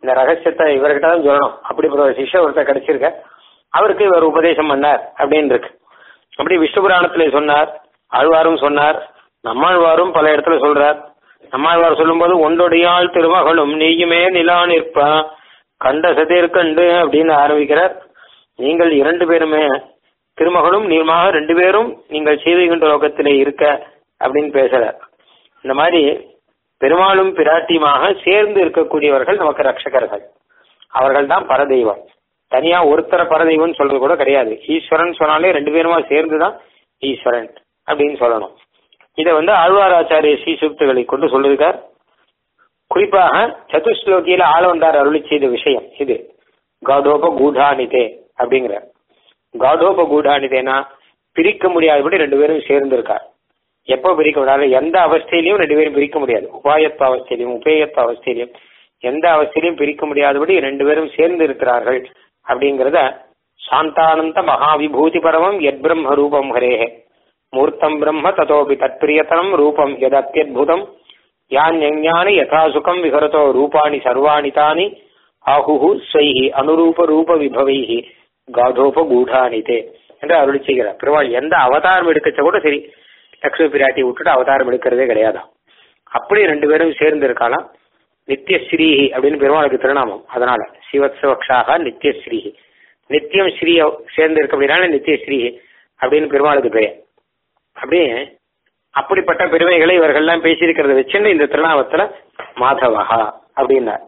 இந்த ரகசியத்தை இவர்கிட்ட தான் சொல்லணும் அப்படி ஒரு சிஷ்ய ஒருத்தர் கிடைச்சிருக்க அவருக்கு இவர் உபதேசம் பண்ணார் அப்படின்னு இருக்கு அப்படி விஷ்ணு புராணத்துல சொன்னார் ஆழ்வாரும் சொன்னார் நம்மாழ்வாரும் பல இடத்துல சொல்றார் நம்மாழ்வார் சொல்லும்போது ஒன்றொடியாள் திருமகளும் நீயுமே நிலா நிற்ப கண்ட சதிர்கண்டு அப்படின்னு ஆரம்பிக்கிறார் நீங்கள் இரண்டு பேருமே திருமகளும் நீர்மாக ரெண்டு பேரும் நீங்கள் செய்துகின்ற லோகத்திலே இருக்க அப்படின்னு பேசுறார் இந்த மாதிரி பெருமாளும் பிராட்டியுமாக சேர்ந்து இருக்கக்கூடியவர்கள் நமக்கு ரட்சகர்கள் அவர்கள் தான் பரதெய்வம் தனியா ஒருத்தர பரதெய்வம்னு சொல்றது கூட கிடையாது ஈஸ்வரன் சொன்னாலே ரெண்டு பேருமா சேர்ந்து தான் ஈஸ்வரன் அப்படின்னு சொல்லணும் இதை வந்து ஆழ்வாராச்சாரிய ஸ்ரீசுக்திகளை கொண்டு சொல்லியிருக்கார் குறிப்பாக சதுஸ்லோகியில ஆளவந்தார் அருளி செய்த விஷயம் இது காடோப கூடானிதே அப்படிங்கிற காடோப கூடானிதேனா பிரிக்க முடியாதபடி ரெண்டு பேரும் சேர்ந்து இருக்கார் எப்போ பிரிக்க முடியாது எந்த அவஸ்தையிலையும் ரெண்டு பேரும் பிரிக்க முடியாது உபாயத்த அவஸ்தையிலையும் உபேயத்த அவஸ்தையிலையும் எந்த அவஸ்தையிலையும் பிரிக்க முடியாதபடி ரெண்டு பேரும் சேர்ந்து இருக்கிறார்கள் அப்படிங்கிறத சாந்தானந்த மகாவிபூதி பரமம் எத் பிரம்ம ரூபம் ஹரேஹே மூர்த்தம் பிரம்ம ததோபி தத்பிரியத்தனம் ரூபம் எத் அத்தியுதம் யாஞானி யதாசுகம் விகரதோ ரூபாணி சர்வாணி தானி ஆகுஹு ஸ்வைஹி அனுரூப ரூப விபவைஹி காதோப கூடானிதே என்று அருளி செய்கிறார் பெருமாள் எந்த அவதாரம் எடுக்கச்ச கூட சரி லக்ஷ்மி பிராட்டி விட்டுட்டு அவதாரம் எடுக்கிறதே கிடையாதாம் அப்படி ரெண்டு பேரும் சேர்ந்து இருக்கலாம் நித்யஸ்ரீஹி அப்படின்னு பெருமாளுக்கு திருநாமம் அதனால சிவத்சவக்ஷாக நித்யஸ்ரீஹி நித்தியம் ஸ்ரீ சேர்ந்து இருக்க அப்படின்னால நித்யஸ்ரீஹி அப்படின்னு பெருமாளுக்கு பெயர் அப்படியே அப்படிப்பட்ட பெருமைகளை இவர்கள்லாம் பேசியிருக்கிறத வச்சுன்னு இந்த திருநாமத்துல மாதவஹா அப்படின்னார்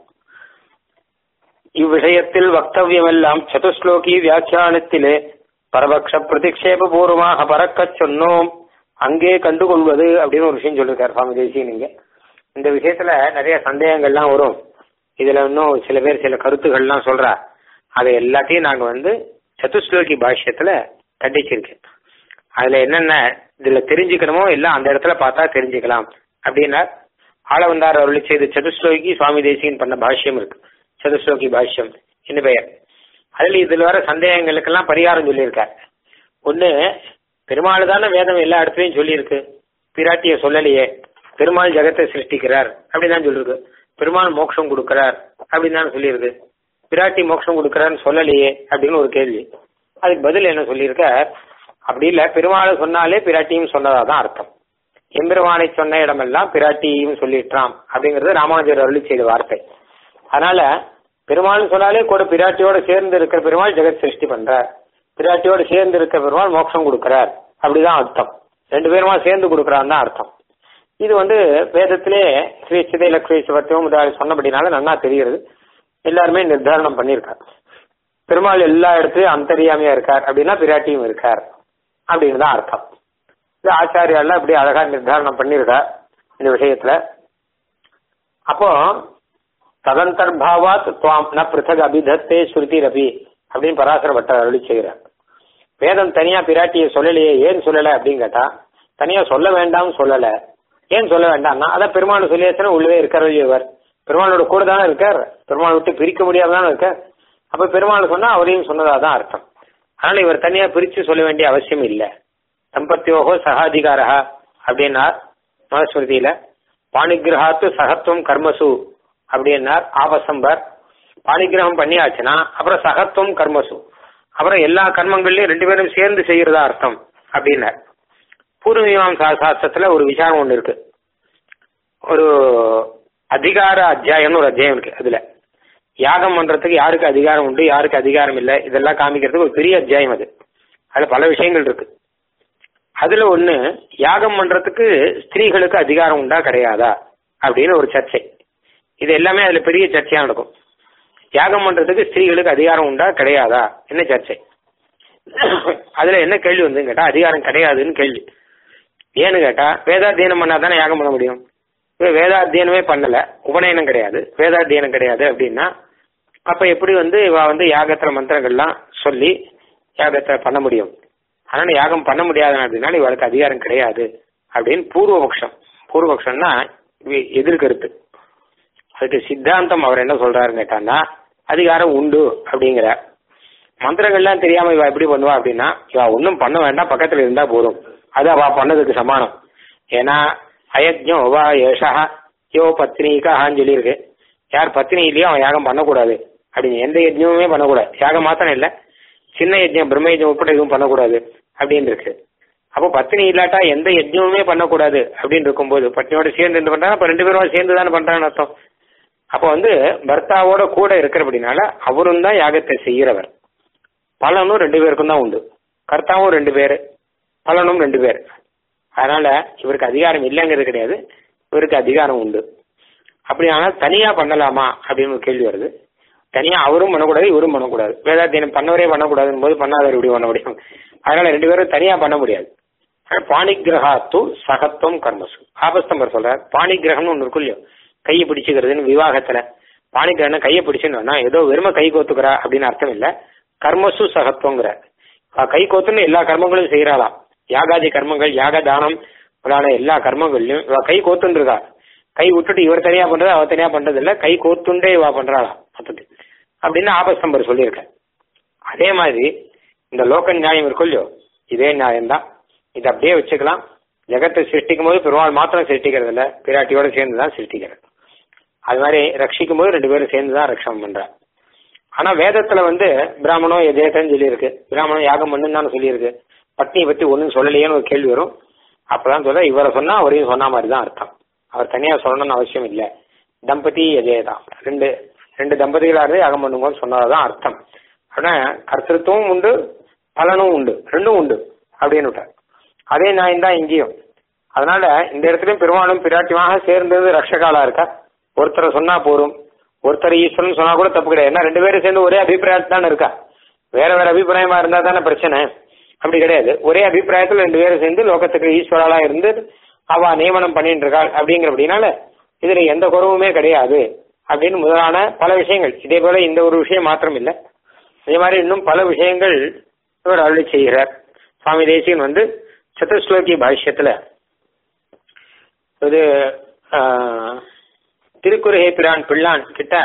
இவ்விஷயத்தில் வக்தவியமெல்லாம் சதுஸ்லோகி வியாக்கியானத்திலே பரபக்ஷ பிரதிக்ஷேப பூர்வமாக பறக்கச் சொன்னோம் அங்கே கண்டுகொள்வது அப்படின்னு ஒரு விஷயம் சொல்லியிருக்காரு சுவாமி தேசிய நீங்க இந்த விஷயத்துல நிறைய சந்தேகங்கள்லாம் வரும் இதுல இன்னும் சில பேர் சில கருத்துக்கள்லாம் சொல்றா அதை எல்லாத்தையும் நாங்க வந்து சதுஸ்லோகி பாஷ்யத்துல கண்டிச்சிருக்கேன் அதுல என்னென்ன இதுல தெரிஞ்சுக்கணுமோ எல்லாம் அந்த இடத்துல பார்த்தா தெரிஞ்சுக்கலாம் அப்படின்னா ஆளவந்தார் அருளி செய்த சதுஸ்லோகி சுவாமி தேசியன் பண்ண பாஷ்யம் இருக்கு சதுஸ்லோகி பாஷ்யம் என்ன பெயர் அதுல இதுல வர சந்தேகங்களுக்கெல்லாம் பரிகாரம் சொல்லியிருக்கார் ஒண்ணு பெருமாள் தானே வேதம் எல்லா இடத்துலயும் சொல்லியிருக்கு பிராட்டிய சொல்லலையே பெருமாள் ஜெகத்தை சிருஷ்டிக்கிறார் அப்படிதான் சொல்லிருக்கு பெருமாள் மோட்சம் கொடுக்கிறார் அப்படின்னு தான் சொல்லியிருக்கு பிராட்டி மோட்சம் கொடுக்கிறான்னு சொல்லலையே அப்படின்னு ஒரு கேள்வி அதுக்கு பதில் என்ன சொல்லியிருக்கார் அப்படி இல்ல பெருமாளை சொன்னாலே பிராட்டியும் சொன்னதா தான் அர்த்தம் எம்பெருமானை சொன்ன இடமெல்லாம் பிராட்டியும் சொல்லிட்டாம் அப்படிங்கிறது ராமானுஜர் அருளி செய்த வார்த்தை அதனால பெருமாள் சொன்னாலே கூட பிராட்டியோட சேர்ந்து இருக்கிற பெருமாள் ஜெகத் சிருஷ்டி பண்றார் பிராட்டியோட சேர்ந்து இருக்க பெருமாள் மோட்சம் கொடுக்கிறார் அப்படிதான் அர்த்தம் ரெண்டு பேருமா சேர்ந்து கொடுக்கறான்னு தான் அர்த்தம் இது வந்து வேதத்திலே ஸ்ரீ சிதை லக்ஷ்மி சிவத்தியம் முதலாளி சொன்னபடினால நல்லா தெரிகிறது எல்லாருமே நிர்தாரணம் பண்ணியிருக்கார் பெருமாள் எல்லா இடத்துலயும் அந்தரியாமையா இருக்கார் அப்படின்னா பிராட்டியும் இருக்கார் அப்படின்னு தான் அர்த்தம் இது ஆச்சாரியால இப்படி அழகா நிர்தாரணம் பண்ணியிருக்கார் இந்த விஷயத்துல அப்போ ததந்தர்பாவாத் துவாம் ந பிருத்தக் அபிதத்தே ஸ்ருதி ரபி அப்படின்னு பராசர பட்டர் அருளி செய்கிறார் வேதம் தனியா பிராட்டியை சொல்லலையே ஏன் சொல்லல அப்படின்னு கேட்டா தனியா சொல்ல வேண்டாம்னு சொல்லல ஏன் சொல்ல வேண்டாம்னா அதான் பெருமாள் சொல்லியாச்சுன்னா உள்ளவே இருக்கார் இவர் பெருமாளோட கூட தானே இருக்கார் பெருமாள் விட்டு பிரிக்க முடியாதானே இருக்கார் அப்ப பெருமாள் சொன்னா அவரையும் சொன்னதா தான் அர்த்தம் அதனால இவர் தனியா பிரிச்சு சொல்ல வேண்டிய அவசியம் இல்லை சம்பத்தியோகோ சகாதிகாரா அப்படின்னார் மனுஸ்மிருதியில பாணிகிரகாத்து சகத்துவம் கர்மசு அப்படின்னார் ஆபசம்பர் பாணிகிரகம் பண்ணியாச்சுன்னா அப்புறம் சகத்துவம் கர்மசு அப்புறம் எல்லா கர்மங்கள்லயும் ரெண்டு பேரும் சேர்ந்து செய்யறதா அர்த்தம் அப்படின்னார் பூர்வ மீமாசா சாஸ்திரத்துல ஒரு விசாரம் ஒண்ணு இருக்கு ஒரு அதிகார அத்தியாயம்னு ஒரு அத்தியாயம் இருக்கு அதுல யாகம் பண்றதுக்கு யாருக்கு அதிகாரம் உண்டு யாருக்கு அதிகாரம் இல்லை இதெல்லாம் காமிக்கிறதுக்கு ஒரு பெரிய அத்தியாயம் அது அதுல பல விஷயங்கள் இருக்கு அதுல ஒண்ணு யாகம் பண்றதுக்கு ஸ்திரீகளுக்கு அதிகாரம் உண்டா கிடையாதா அப்படின்னு ஒரு சர்ச்சை இது எல்லாமே அதுல பெரிய சர்ச்சையா நடக்கும் யாகம் பண்றதுக்கு ஸ்திரீகளுக்கு அதிகாரம் உண்டா கிடையாதா என்ன சர்ச்சை அதுல என்ன கேள்வி வந்து கேட்டா அதிகாரம் கிடையாதுன்னு கேள்வி ஏன்னு கேட்டா வேதாத்தியனம் பண்ணா தானே யாகம் பண்ண முடியும் இவ வேதாத்தியனமே பண்ணல உபநயனம் கிடையாது வேதாத்தியனம் கிடையாது அப்படின்னா அப்ப எப்படி வந்து இவ வந்து யாகத்துல மந்திரங்கள்லாம் சொல்லி யாகத்தை பண்ண முடியும் அதனால யாகம் பண்ண முடியாது அப்படின்னால இவளுக்கு அதிகாரம் கிடையாது அப்படின்னு பூர்வபக்ஷம் பூர்வபக்ஷம்னா இவ- எதிர்கருத்து அதுக்கு சித்தாந்தம் அவர் என்ன சொல்றாருன்னு கேட்டான்னா அதிகாரம் உண்டு அப்படிங்கிற மந்திரங்கள்லாம் தெரியாம இவ எப்படி பண்ணுவா அப்படின்னா இவ ஒன்றும் பண்ண வேண்டாம் பக்கத்துல இருந்தா போதும் அது அவ பண்ணதுக்கு சமானம் ஏன்னா அயஜ்ஞோ வா ஏஷா யோ பத்னிகான்னு சொல்லியிருக்கு யார் பத்தினி இல்லையோ அவன் யாகம் பண்ணக்கூடாது அப்படின்னு எந்த யஜ்ஞமுமே பண்ணக்கூடாது யாகம் மாத்திரம் இல்லை சின்ன யஜ்ஞம் பிரம்ம யஜ்ஞம் உட்பட எதுவும் பண்ணக்கூடாது அப்படின்னு இருக்கு அப்போ பத்தினி இல்லாட்டா எந்த யஜ்ஞமுமே பண்ணக்கூடாது அப்படின்னு இருக்கும்போது பத்னியோட சேர்ந்து இருந்து பண்றாங்க அப்ப ரெண்டு பேரும் சேர்ந்து தானே பண்றாங்கன்னு அர்த்தம் அப்போ வந்து பர்த்தாவோட கூட இருக்கிறபடினால அவரும் தான் யாகத்தை செய்கிறவர் பலனும் ரெண்டு பேருக்கும் தான் உண்டு கர்த்தாவும் ரெண்டு பேர் பலனும் ரெண்டு பேர் அதனால இவருக்கு அதிகாரம் இல்லைங்கிறது கிடையாது இவருக்கு அதிகாரம் உண்டு அப்படி ஆனால் தனியா பண்ணலாமா அப்படின்னு ஒரு கேள்வி வருது தனியா அவரும் பண்ணக்கூடாது இவரும் பண்ணக்கூடாது வேதாத்தியனம் பண்ணவரே பண்ணக்கூடாதுன்னு போது பண்ணாதவர் இப்படி பண்ண முடியும் அதனால ரெண்டு பேரும் தனியா பண்ண முடியாது பாணிகிரகாத்து சகத்துவம் கர்மசு ஆபஸ்தம்பர் சொல்றார் பாணிகிரகம்னு ஒன்று இருக்கும் இல்லையோ கையை பிடிச்சுக்கிறதுன்னு விவாகத்துல பாணிகிரகணம் கையை பிடிச்சுன்னு ஏதோ வெறும கை கோத்துக்கிறா அப்படின்னு அர்த்தம் இல்ல கர்மசு சகத்துவங்கிற கை கோத்துன்னு எல்லா கர்மங்களும் செய்யறாளாம் யாகாதி கர்மங்கள் யாக தானம் முதலான எல்லா கர்மங்கள்லயும் இவ கை கோத்துன்னு இருக்கா கை விட்டுட்டு இவர் தனியா பண்றது அவ தனியா பண்றது இல்ல கை கோத்துண்டே இவா பண்றாளாம் மொத்தத்து அப்படின்னு ஆபஸ்தம்பர் சொல்லியிருக்கேன் அதே மாதிரி இந்த லோக நியாயம் இருக்கும் இல்லையோ இதே நியாயம்தான் இதை அப்படியே வச்சுக்கலாம் ஜெகத்தை சிருஷ்டிக்கும் போது பெருமாள் மாத்திரம் சிருஷ்டிக்கிறது இல்ல பிராட்டியோட சேர்ந்து தான் சிருஷ்டிக்கிறது அது மாதிரி ரட்சிக்கும் போது ரெண்டு பேரும் சேர்ந்து தான் ரட்சணம் பண்ற ஆனா வேதத்துல வந்து பிராமணம் எதேதன்னு சொல்லியிருக்கு பிராமணம் யாகம் பண்ணுன்னு தானே சொல்லியிருக்கு பட்னியை பத்தி ஒன்றும் சொல்லலையேன்னு ஒரு கேள்வி வரும் அப்பதான் சொல்ல இவரை சொன்னா அவரையும் சொன்ன மாதிரி தான் அர்த்தம் அவர் தனியா சொல்லணும்னு அவசியம் இல்லை தம்பதி எதேதான் ரெண்டு ரெண்டு தம்பதிகளா இருந்து யாகம் பண்ணுங்கன்னு சொன்னதான் அர்த்தம் ஆனா கர்த்தத்துவம் உண்டு பலனும் உண்டு ரெண்டும் உண்டு அப்படின்னு விட்டார் அதே நியாயம் தான் இங்கேயும் அதனால இந்த இடத்துலயும் பெருமாளும் பிராட்டியமாக சேர்ந்தது ரக்ஷகாலா இருக்கா ஒருத்தரை சொன்னா போரும் ஒருத்தர் ஈஸ்வரன் சொன்னா கூட தப்பு கிடையாது ஏன்னா ரெண்டு பேரும் சேர்ந்து ஒரே அபிப்பிராயத்தில் தானே இருக்கா வேற வேற அபிப்பிராயமா இருந்தா தானே பிரச்சனை அப்படி கிடையாது ஒரே அபிப்பிராயத்துல ரெண்டு பேரும் சேர்ந்து லோகத்துக்கு ஈஸ்வராலா இருந்து அவ நியமனம் பண்ணிட்டு இருக்காள் அப்படிங்கிறபடினால இதுல எந்த குறவுமே கிடையாது அப்படின்னு முதலான பல விஷயங்கள் இதே போல இந்த ஒரு விஷயம் மாத்திரம் இல்லை இதே மாதிரி இன்னும் பல விஷயங்கள் இவர் அருளி செய்கிறார் சுவாமி தேசியன் வந்து சதுஸ்லோகி பாஷ்யத்துல இது திருக்குறுகை பிரான் பிள்ளான் கிட்ட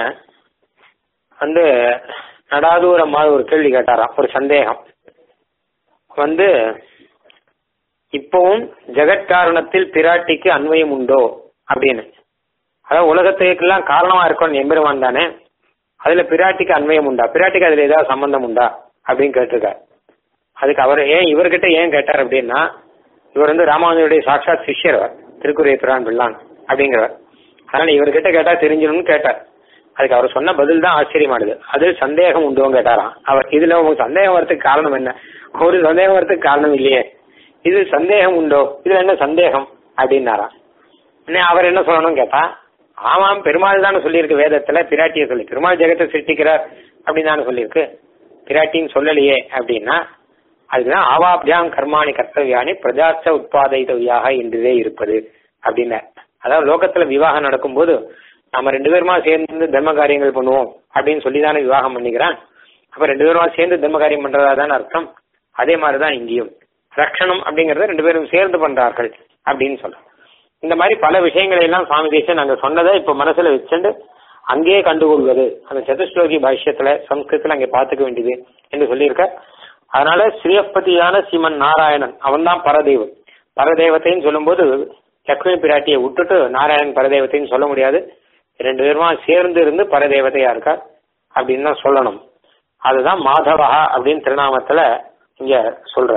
வந்து நடாதூரமாக ஒரு கேள்வி கேட்டாராம் ஒரு சந்தேகம் வந்து இப்பவும் ஜெகத்காரணத்தில் பிராட்டிக்கு அன்வயம் உண்டோ அப்படின்னு அதாவது உலகத்துக்கெல்லாம் காரணமா இருக்கணும் எம்பெருமான் தானே அதுல பிராட்டிக்கு அன்வயம் உண்டா பிராட்டிக்கு அதுல ஏதாவது சம்பந்தம் உண்டா அப்படின்னு கேட்டிருக்கார் அதுக்கு அவர் ஏன் இவர்கிட்ட ஏன் கேட்டார் அப்படின்னா இவர் வந்து ராமானுஜருடைய சாட்சாத் சிஷ்யர் திருக்குறை பிரான் பிள்ளான் அப்படிங்கிறவர் அதனால இவர்கிட்ட கேட்டா தெரிஞ்சிடும்னு கேட்டார் அதுக்கு அவர் சொன்ன பதில் தான் ஆச்சரியமானது அது சந்தேகம் உண்டோன்னு கேட்டாராம் அவர் இதுல உங்களுக்கு சந்தேகம் வரதுக்கு காரணம் என்ன ஒரு சந்தேகம் வரதுக்கு காரணம் இல்லையே இது சந்தேகம் உண்டோ இதுல என்ன சந்தேகம் அப்படின்னாராம் இன்னும் அவர் என்ன சொல்லணும்னு கேட்டா ஆமாம் பெருமாள் தானே சொல்லியிருக்கு வேதத்துல பிராட்டியை சொல்லி பெருமாள் ஜெகத்தை சிருஷ்டிக்கிறார் அப்படின்னு தானே சொல்லியிருக்கு பிராட்டின்னு சொல்லலையே அப்படின்னா அதுதான் ஆவாபியாம் கர்மாணி கர்த்தவியானி பிரஜாச்ச உட்பாதைத்தவியாக என்றே இருப்பது அப்படின்னு அதாவது லோகத்துல விவாகம் நடக்கும்போது நம்ம ரெண்டு பேருமா சேர்ந்து தர்ம காரியங்கள் பண்ணுவோம் அப்படின்னு சொல்லி தானே விவாகம் பண்ணிக்கிறான் அப்ப ரெண்டு பேருமா சேர்ந்து தர்ம காரியம் பண்றதா தானே அர்த்தம் அதே மாதிரிதான் இங்கேயும் ரக்ஷணம் அப்படிங்கறத ரெண்டு பேரும் சேர்ந்து பண்றார்கள் அப்படின்னு சொல்றோம் இந்த மாதிரி பல விஷயங்களை எல்லாம் சுவாமி தேசம் நாங்க சொன்னதை இப்ப மனசுல வச்சுட்டு அங்கேயே கண்டுகொள்வது அந்த சதுஸ்லோகி பாஷ்யத்துல சம்ஸ்கிருத்துல அங்கே பாத்துக்க வேண்டியது என்று சொல்லியிருக்க அதனால ஸ்ரீயப்பதியான சீமன் நாராயணன் அவன் தான் பரதெய்வம் பரதெய்வத்தைன்னு சொல்லும்போது லக்ஷ்மி பிராட்டியை விட்டுட்டு நாராயணன் பரதெய்வத்தைன்னு சொல்ல முடியாது ரெண்டு பேருமா சேர்ந்து இருந்து பரதேவதையா இருக்கா அப்படின்னு தான் சொல்லணும் அதுதான் மாதவா அப்படின்னு திருநாமத்துல இங்க சொல்ற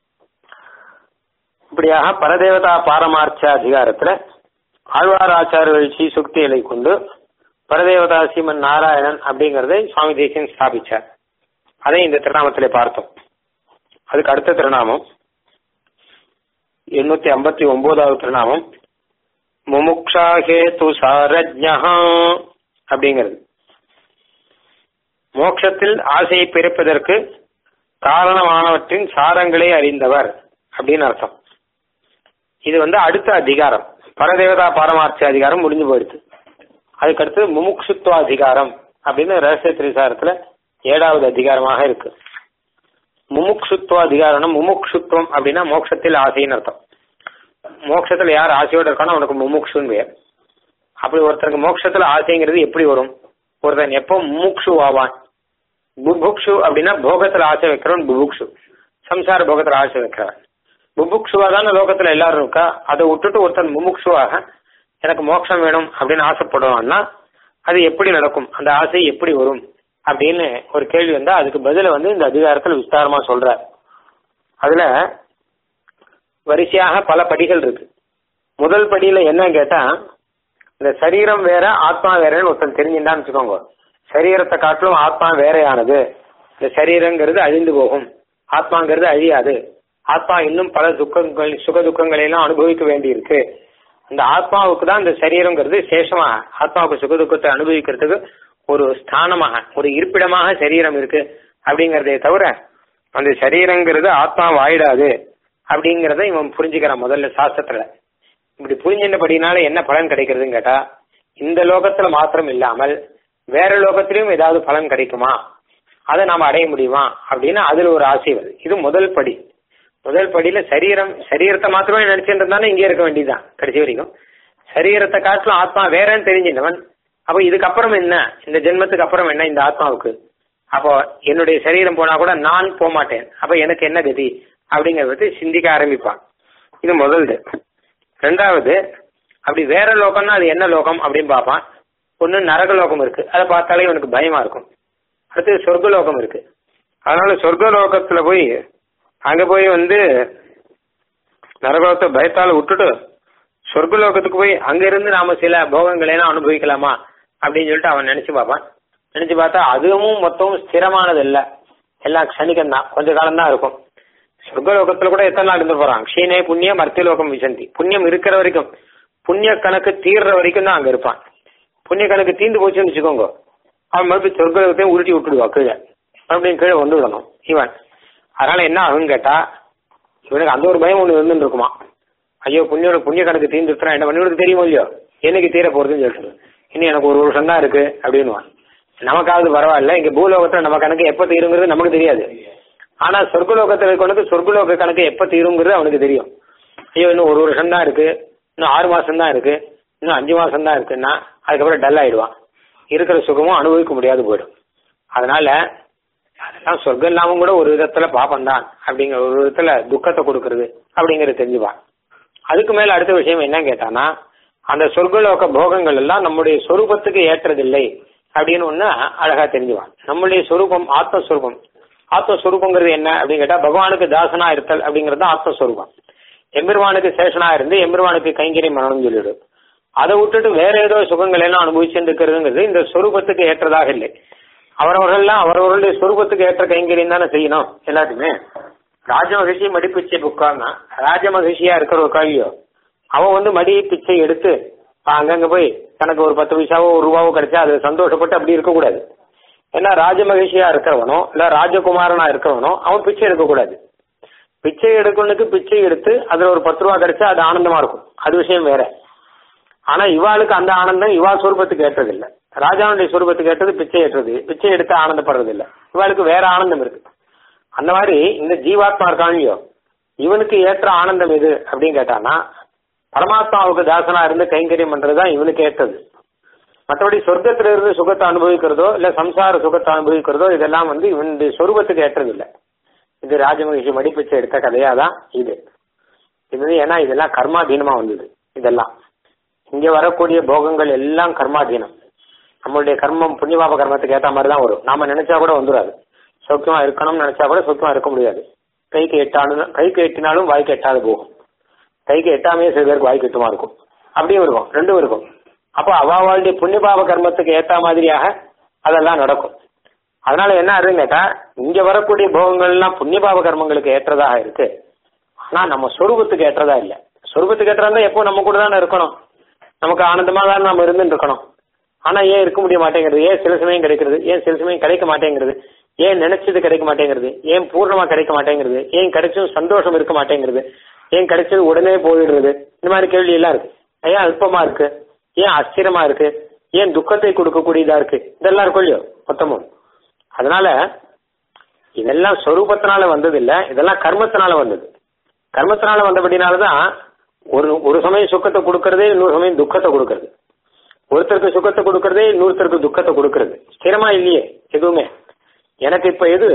இப்படியாக பரதேவதா பாரமார்த்த அதிகாரத்துல ஆழ்வார் ஆச்சாரியர்கள் ஸ்ரீ சுக்திகளை கொண்டு பரதேவதா சீமன் நாராயணன் அப்படிங்கறதை சுவாமி தேசியன் ஸ்தாபிச்சார் அதை இந்த திருநாமத்திலே பார்த்தோம் அதுக்கு அடுத்த திருநாமம் எண்ணூத்தி ஐம்பத்தி ஒன்பதாவது திருநாமம் முமுக்ஷாஹேது சாரஜ்யா அப்படிங்கிறது மோட்சத்தில் ஆசையை பிறப்பதற்கு காரணமானவற்றின் சாரங்களை அறிந்தவர் அப்படின்னு அர்த்தம் இது வந்து அடுத்த அதிகாரம் பரதேவதா பாரமார்த்த அதிகாரம் முடிஞ்சு போயிடுது அதுக்கடுத்து முமுக்ஷுத்துவ அதிகாரம் அப்படின்னு ரகசிய திரிசாரத்துல ஏழாவது அதிகாரமாக இருக்கு முமுக்ஷுத்துவ அதிகாரம் முமுக்ஷுத்துவம் அப்படின்னா மோட்சத்தில் ஆசைன்னு அர்த்தம் மோட்சத்துல யார் ஆசையோட இருக்கானோ அவனுக்கு முமுக்ஷுன்னு பேர் அப்படி ஒருத்தருக்கு மோட்சத்துல ஆசைங்கிறது எப்படி வரும் ஒருத்தன் எப்போ முமுக்ஷு ஆவான் புபுக்ஷு அப்படின்னா போகத்துல ஆசை வைக்கிறவன் புபுக்ஷு சம்சார போகத்துல ஆசை வைக்கிறவன் புபுக்ஷுவா தானே லோகத்துல எல்லாரும் இருக்கா அதை விட்டுட்டு ஒருத்தன் முமுக்ஷுவாக எனக்கு மோட்சம் வேணும் அப்படின்னு ஆசைப்படுவான்னா அது எப்படி நடக்கும் அந்த ஆசை எப்படி வரும் அப்படின்னு ஒரு கேள்வி வந்தா அதுக்கு பதில வந்து இந்த அதிகாரத்துல விஸ்தாரமா சொல்றார் அதுல வரிசையாக பல படிகள் இருக்கு முதல் படியில என்ன கேட்டா இந்த சரீரம் வேற ஆத்மா வேறன்னு ஒருத்தன் தெரிஞ்சுட்டான்னு வச்சுக்கோங்க சரீரத்தை காட்டிலும் ஆத்மா வேறையானது இந்த சரீரங்கிறது அழிந்து போகும் ஆத்மாங்கிறது அழியாது ஆத்மா இன்னும் பல துக்கங்கள் சுக துக்கங்களை எல்லாம் அனுபவிக்க வேண்டியிருக்கு அந்த ஆத்மாவுக்கு தான் இந்த சரீரங்கிறது சேஷமாக ஆத்மாவுக்கு சுக துக்கத்தை அனுபவிக்கிறதுக்கு ஒரு ஸ்தானமாக ஒரு இருப்பிடமாக சரீரம் இருக்கு அப்படிங்கறதே தவிர அந்த சரீரங்கிறது ஆத்மா வாயிடாது அப்படிங்கறத இவன் புரிஞ்சுக்கிறான் முதல்ல சாஸ்திரத்துல இப்படி புரிஞ்சின்றபடினால என்ன பலன் கிடைக்கிறதுன்னு கேட்டா இந்த லோகத்துல மாத்திரம் இல்லாமல் வேற லோகத்திலயும் ஏதாவது பலன் கிடைக்குமா அதை நாம அடைய முடியுமா அப்படின்னு அதுல ஒரு ஆசை வருது இது முதல் படி முதல் படியில சரீரம் சரீரத்தை மாத்திரமே நினைச்சுட்டு இருந்தாலும் இங்கே இருக்க வேண்டியதுதான் கடைசி வரைக்கும் சரீரத்தை காட்டிலும் ஆத்மா வேறன்னு தெரிஞ்சின்றவன் அப்ப இதுக்கப்புறம் என்ன இந்த ஜென்மத்துக்கு அப்புறம் என்ன இந்த ஆத்மாவுக்கு அப்போ என்னுடைய சரீரம் போனா கூட நான் போக மாட்டேன் அப்ப எனக்கு என்ன கதி அப்படிங்கறத பத்தி சிந்திக்க ஆரம்பிப்பான் இது முதல்து ரெண்டாவது அப்படி வேற லோகம்னா அது என்ன லோகம் அப்படின்னு பார்ப்பான் ஒன்னு நரக லோகம் இருக்கு அதை பார்த்தாலே இவனுக்கு பயமா இருக்கும் அடுத்து சொர்க்க லோகம் இருக்கு அதனால சொர்க்க லோகத்துல போய் அங்க போய் வந்து நரகலோகத்தை பயத்தால விட்டுட்டு சொர்க்க லோகத்துக்கு போய் அங்க இருந்து நாம சில போகங்களை எல்லாம் அனுபவிக்கலாமா அப்படின்னு சொல்லிட்டு அவன் நினைச்சு பார்ப்பான் நினைச்சு பார்த்தா அதுவும் மொத்தமும் ஸ்திரமானது இல்ல எல்லாம் க்ஷணிகம் தான் கொஞ்ச காலம் தான் இருக்கும் சொர்க்கலோகத்துல கூட எத்தனை நாள் இருந்து போறான் க்ஷீணே புண்ணியம் மர்த்தியலோகம் விசந்தி புண்ணியம் இருக்கிற வரைக்கும் புண்ணிய கணக்கு தீர்ற வரைக்கும் தான் அங்க இருப்பான் புண்ணிய கணக்கு தீர்ந்து போச்சுன்னு வச்சுக்கோங்க அவன் மறுபடியும் சொர்க்கலோகத்தையும் உருட்டி விட்டுடுவா கீழே மறுபடியும் கீழே வந்து விடணும் இவன் அதனால என்ன ஆகுன்னு கேட்டா இவனுக்கு அந்த ஒரு பயம் ஒண்ணு இருந்துட்டு இருக்குமா ஐயோ புண்ணியோட புண்ணிய கணக்கு தீர்ந்துட்டுனா என்ன பண்ணி தெரியுமோ இல்லையோ என்னைக்கு தீர போறதுன்னு சொல்லிட்டு இன்னும் எனக்கு ஒரு வருஷம் தான் இருக்கு அப்படின்னுவான் நமக்காவது பரவாயில்ல இங்க பூலோகத்துல நம்ம கணக்கு எப்ப தீருங்கிறது நமக்கு தெரியாது ஆனா சொர்க்கலோகத்துல இருக்கவனுக்கு சொர்க்கலோக கணக்கு எப்ப தீருங்கிறது அவனுக்கு தெரியும் ஐயோ இன்னும் ஒரு வருஷம் தான் இருக்கு இன்னும் ஆறு மாசம் தான் இருக்கு இன்னும் அஞ்சு மாசம் தான் இருக்குன்னா அதுக்கப்புறம் டல் ஆயிடுவான் இருக்கிற சுகமும் அனுபவிக்க முடியாது போயிடும் அதனால அதெல்லாம் சொர்க்கம் இல்லாம கூட ஒரு விதத்துல பாப்பம் தான் அப்படிங்கிற ஒரு விதத்துல துக்கத்தை கொடுக்கறது அப்படிங்கறது தெரிஞ்சுப்பான் அதுக்கு மேல அடுத்த விஷயம் என்ன கேட்டானா அந்த சொர்க்கலோக போகங்கள் எல்லாம் நம்முடைய சொரூபத்துக்கு ஏற்றதில்லை அப்படின்னு ஒண்ணு அழகா தெரிஞ்சுவான் நம்முடைய சொரூபம் ஆத்மஸ்வரூபம் ஆத்மஸ்வரூபங்கிறது என்ன அப்படின்னு கேட்டா பகவானுக்கு தாசனா இருத்தல் அப்படிங்கிறது ஆத்மஸ்வரூபம் எம்பெருமானுக்கு சேஷனா இருந்து எம்பெருமானுக்கு கைங்கரியம் பண்ணணும்னு சொல்லிடு அதை விட்டுட்டு வேற ஏதோ சுகங்கள் எல்லாம் அனுபவிச்சுட்டு இருக்கிறதுங்கிறது இந்த சொரூபத்துக்கு ஏற்றதாக இல்லை அவரவர்கள்லாம் அவரவர்களுடைய சொரூபத்துக்கு ஏற்ற கைங்கரியம் தானே செய்யணும் எல்லாத்துக்குமே ராஜமகிஷி மடி பிச்சை புக்கான்னா ராஜமகிஷியா இருக்கிற ஒரு கல்வியோ அவன் வந்து மடி பிச்சை எடுத்து அங்கங்க போய் தனக்கு ஒரு பத்து பைசாவோ ஒரு ரூபாவோ கிடைச்சா அது சந்தோஷப்பட்டு அப்படி இருக்கக்கூடாது ஏன்னா ராஜமகிஷியா இருக்கிறவனோ இல்ல ராஜகுமாரனா இருக்கிறவனோ அவன் பிச்சை எடுக்கக்கூடாது பிச்சை எடுக்கணுக்கு பிச்சை எடுத்து அதுல ஒரு பத்து ரூபா கிடைச்சா அது ஆனந்தமா இருக்கும் அது விஷயம் வேற ஆனா இவாளுக்கு அந்த ஆனந்தம் இவா சொரூபத்துக்கு ஏற்றது இல்ல ராஜாவுடைய சொரூபத்துக்கு ஏற்றது பிச்சை ஏற்றது பிச்சை எடுத்து ஆனந்தப்படுறது இல்ல இவாளுக்கு வேற ஆனந்தம் இருக்கு அந்த மாதிரி இந்த ஜீவாத்மா இருக்கான்லையோ இவனுக்கு ஏற்ற ஆனந்தம் எது அப்படின்னு கேட்டானா பரமாத்மாவுக்கு தாசனா இருந்து கைங்கரியம் பண்றதுதான் இவனுக்கு ஏற்றது மற்றபடி சொர்க்கத்துல இருந்து சுகத்தை அனுபவிக்கிறதோ இல்ல சம்சார சுகத்தை அனுபவிக்கிறதோ இதெல்லாம் வந்து இவனுடைய சொரூபத்துக்கு ஏற்றது இல்ல இது ராஜமகிஷி மடிப்பிச்சை எடுத்த கதையாதான் இது இது ஏன்னா இதெல்லாம் கர்மாதீனமா வந்தது இதெல்லாம் இங்க வரக்கூடிய போகங்கள் எல்லாம் கர்மாதீனம் நம்மளுடைய கர்மம் புண்ணியபாப கர்மத்துக்கு ஏத்த மாதிரி தான் வரும் நாம நினைச்சா கூட வந்துடாது சௌக்கியமா இருக்கணும்னு நினைச்சா கூட சௌக்கியமா இருக்க முடியாது கைக்கு எட்டாலும் கைக்கு எட்டினாலும் வாய்க்கு எட்டாது போகும் கைக்கு எட்டாமே சில பேருக்கு வாய்க்கு எட்டுமா இருக்கும் அப்படியும் இருக்கும் ரெண்டும் இருக்கும் அப்போ அவாவாளுடைய புண்ணியபாப கர்மத்துக்கு ஏத்த மாதிரியாக அதெல்லாம் நடக்கும் அதனால என்ன ஆகுதுன்னு கேட்டா இங்க வரக்கூடிய போகங்கள் எல்லாம் புண்ணியபாப கர்மங்களுக்கு ஏற்றதாக இருக்கு ஆனா நம்ம சொரூபத்துக்கு ஏற்றதா இல்ல சொரூபத்துக்கு ஏற்றதா எப்போ நம்ம கூட தானே இருக்கணும் நமக்கு ஆனந்தமா தான் நம்ம இருந்துட்டு இருக்கணும் ஆனா ஏன் இருக்க முடிய மாட்டேங்கிறது ஏன் சில சமயம் கிடைக்கிறது ஏன் சில சமயம் கிடைக்க மாட்டேங்கிறது ஏன் நினைச்சது கிடைக்க மாட்டேங்கிறது ஏன் பூர்ணமா கிடைக்க மாட்டேங்கிறது ஏன் கிடைச்சும் சந்தோஷம் இருக்க மாட்டேங்கிறது ஏன் கிடைச்சது உடனே போயிடுறது இந்த மாதிரி கேள்வி எல்லாம் இருக்கு ஏன் அல்பமா இருக்கு ஏன் அஸ்திரமா இருக்கு ஏன் துக்கத்தை கொடுக்கக்கூடியதா இருக்கு இதெல்லாம் இருக்கும் இல்லையோ மொத்தமும் அதனால இதெல்லாம் சொரூபத்தினால வந்தது இல்ல இதெல்லாம் கர்மத்தினால வந்தது கர்மத்தினால வந்தபடினாலதான் ஒரு ஒரு சமயம் சுக்கத்தை கொடுக்கறதே இன்னொரு சமயம் துக்கத்தை கொடுக்கறது ஒருத்தருக்கு சுகத்தை கொடுக்கறதே இன்னொருத்தருக்கு துக்கத்தை கொடுக்கறது ஸ்திரமா இல்லையே எதுவுமே எனக்கு இப்ப எது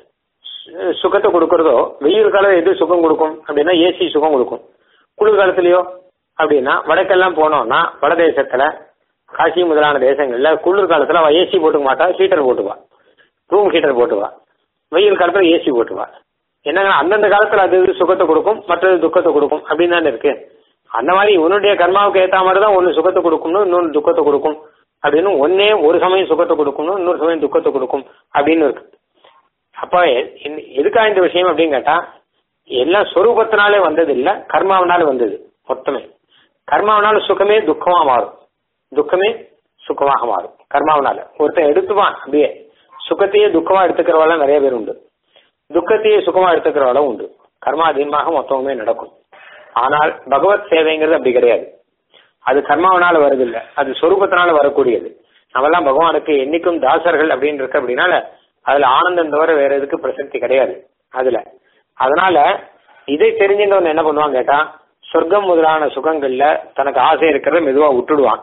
சுகத்தை கொடுக்கறதோ வெயில் காலம் எது சுகம் கொடுக்கும் அப்படின்னா ஏசி சுகம் கொடுக்கும் குளிர் காலத்துலயோ அப்படின்னா வடக்கெல்லாம் போனோம்னா வடதேசத்துல காசி முதலான தேசங்கள்ல குளிர் காலத்துல அவ ஏசி போட்டுக்க மாட்டா ஹீட்டர் போட்டுவா ரூம் ஹீட்டர் போட்டுவா வெயில் காலத்துல ஏசி போட்டுவா என்னங்க அந்தந்த காலத்துல அது இது சுகத்தை கொடுக்கும் மற்றது துக்கத்தை கொடுக்கும் அப்படின்னு தானே இருக்கு அந்த மாதிரி உன்னுடைய கர்மாவுக்கு ஏத்த மாதிரி தான் ஒன்னு சுகத்தை கொடுக்கணும் இன்னொன்று துக்கத்தை கொடுக்கும் அப்படின்னு ஒன்னே ஒரு சமயம் சுகத்தை கொடுக்கணும் இன்னொரு சமயம் துக்கத்தை கொடுக்கும் அப்படின்னு இருக்கு அப்ப எ- எதுக்காக இந்த விஷயம் அப்படின்னு கேட்டா எல்லாம் சொரூபத்தினாலே வந்தது இல்ல கர்மாவனால வந்தது மொத்தமே கர்மாவனால சுகமே துக்கமா மாறும் துக்கமே சுகமாக மாறும் கர்மாவனால ஒருத்தன் எடுத்துவான் அப்படியே சுகத்தையே துக்கமா எடுத்துக்கிறவெல்லாம் நிறைய பேர் உண்டு துக்கத்தையே சுகமா எடுத்துக்கிறவளும் உண்டு கர்மா அதிகமாக மொத்தமுமே நடக்கும் ஆனால் பகவத் சேவைங்கிறது அப்படி கிடையாது அது கர்மாவனால வருதில்லை அது சொரூபத்தினால வரக்கூடியது நம்மெல்லாம் பகவானுக்கு என்னைக்கும் தாசர்கள் அப்படின்னு இருக்கு அப்படின்னால அதுல ஆனந்தம் தவிர வேற எதுக்கு பிரசக்தி கிடையாது அதுல அதனால இதை தெரிஞ்சுட்டவன் என்ன பண்ணுவான் கேட்டா சொர்க்கம் முதலான சுகங்கள்ல தனக்கு ஆசை இருக்கிறத மெதுவா விட்டுடுவான்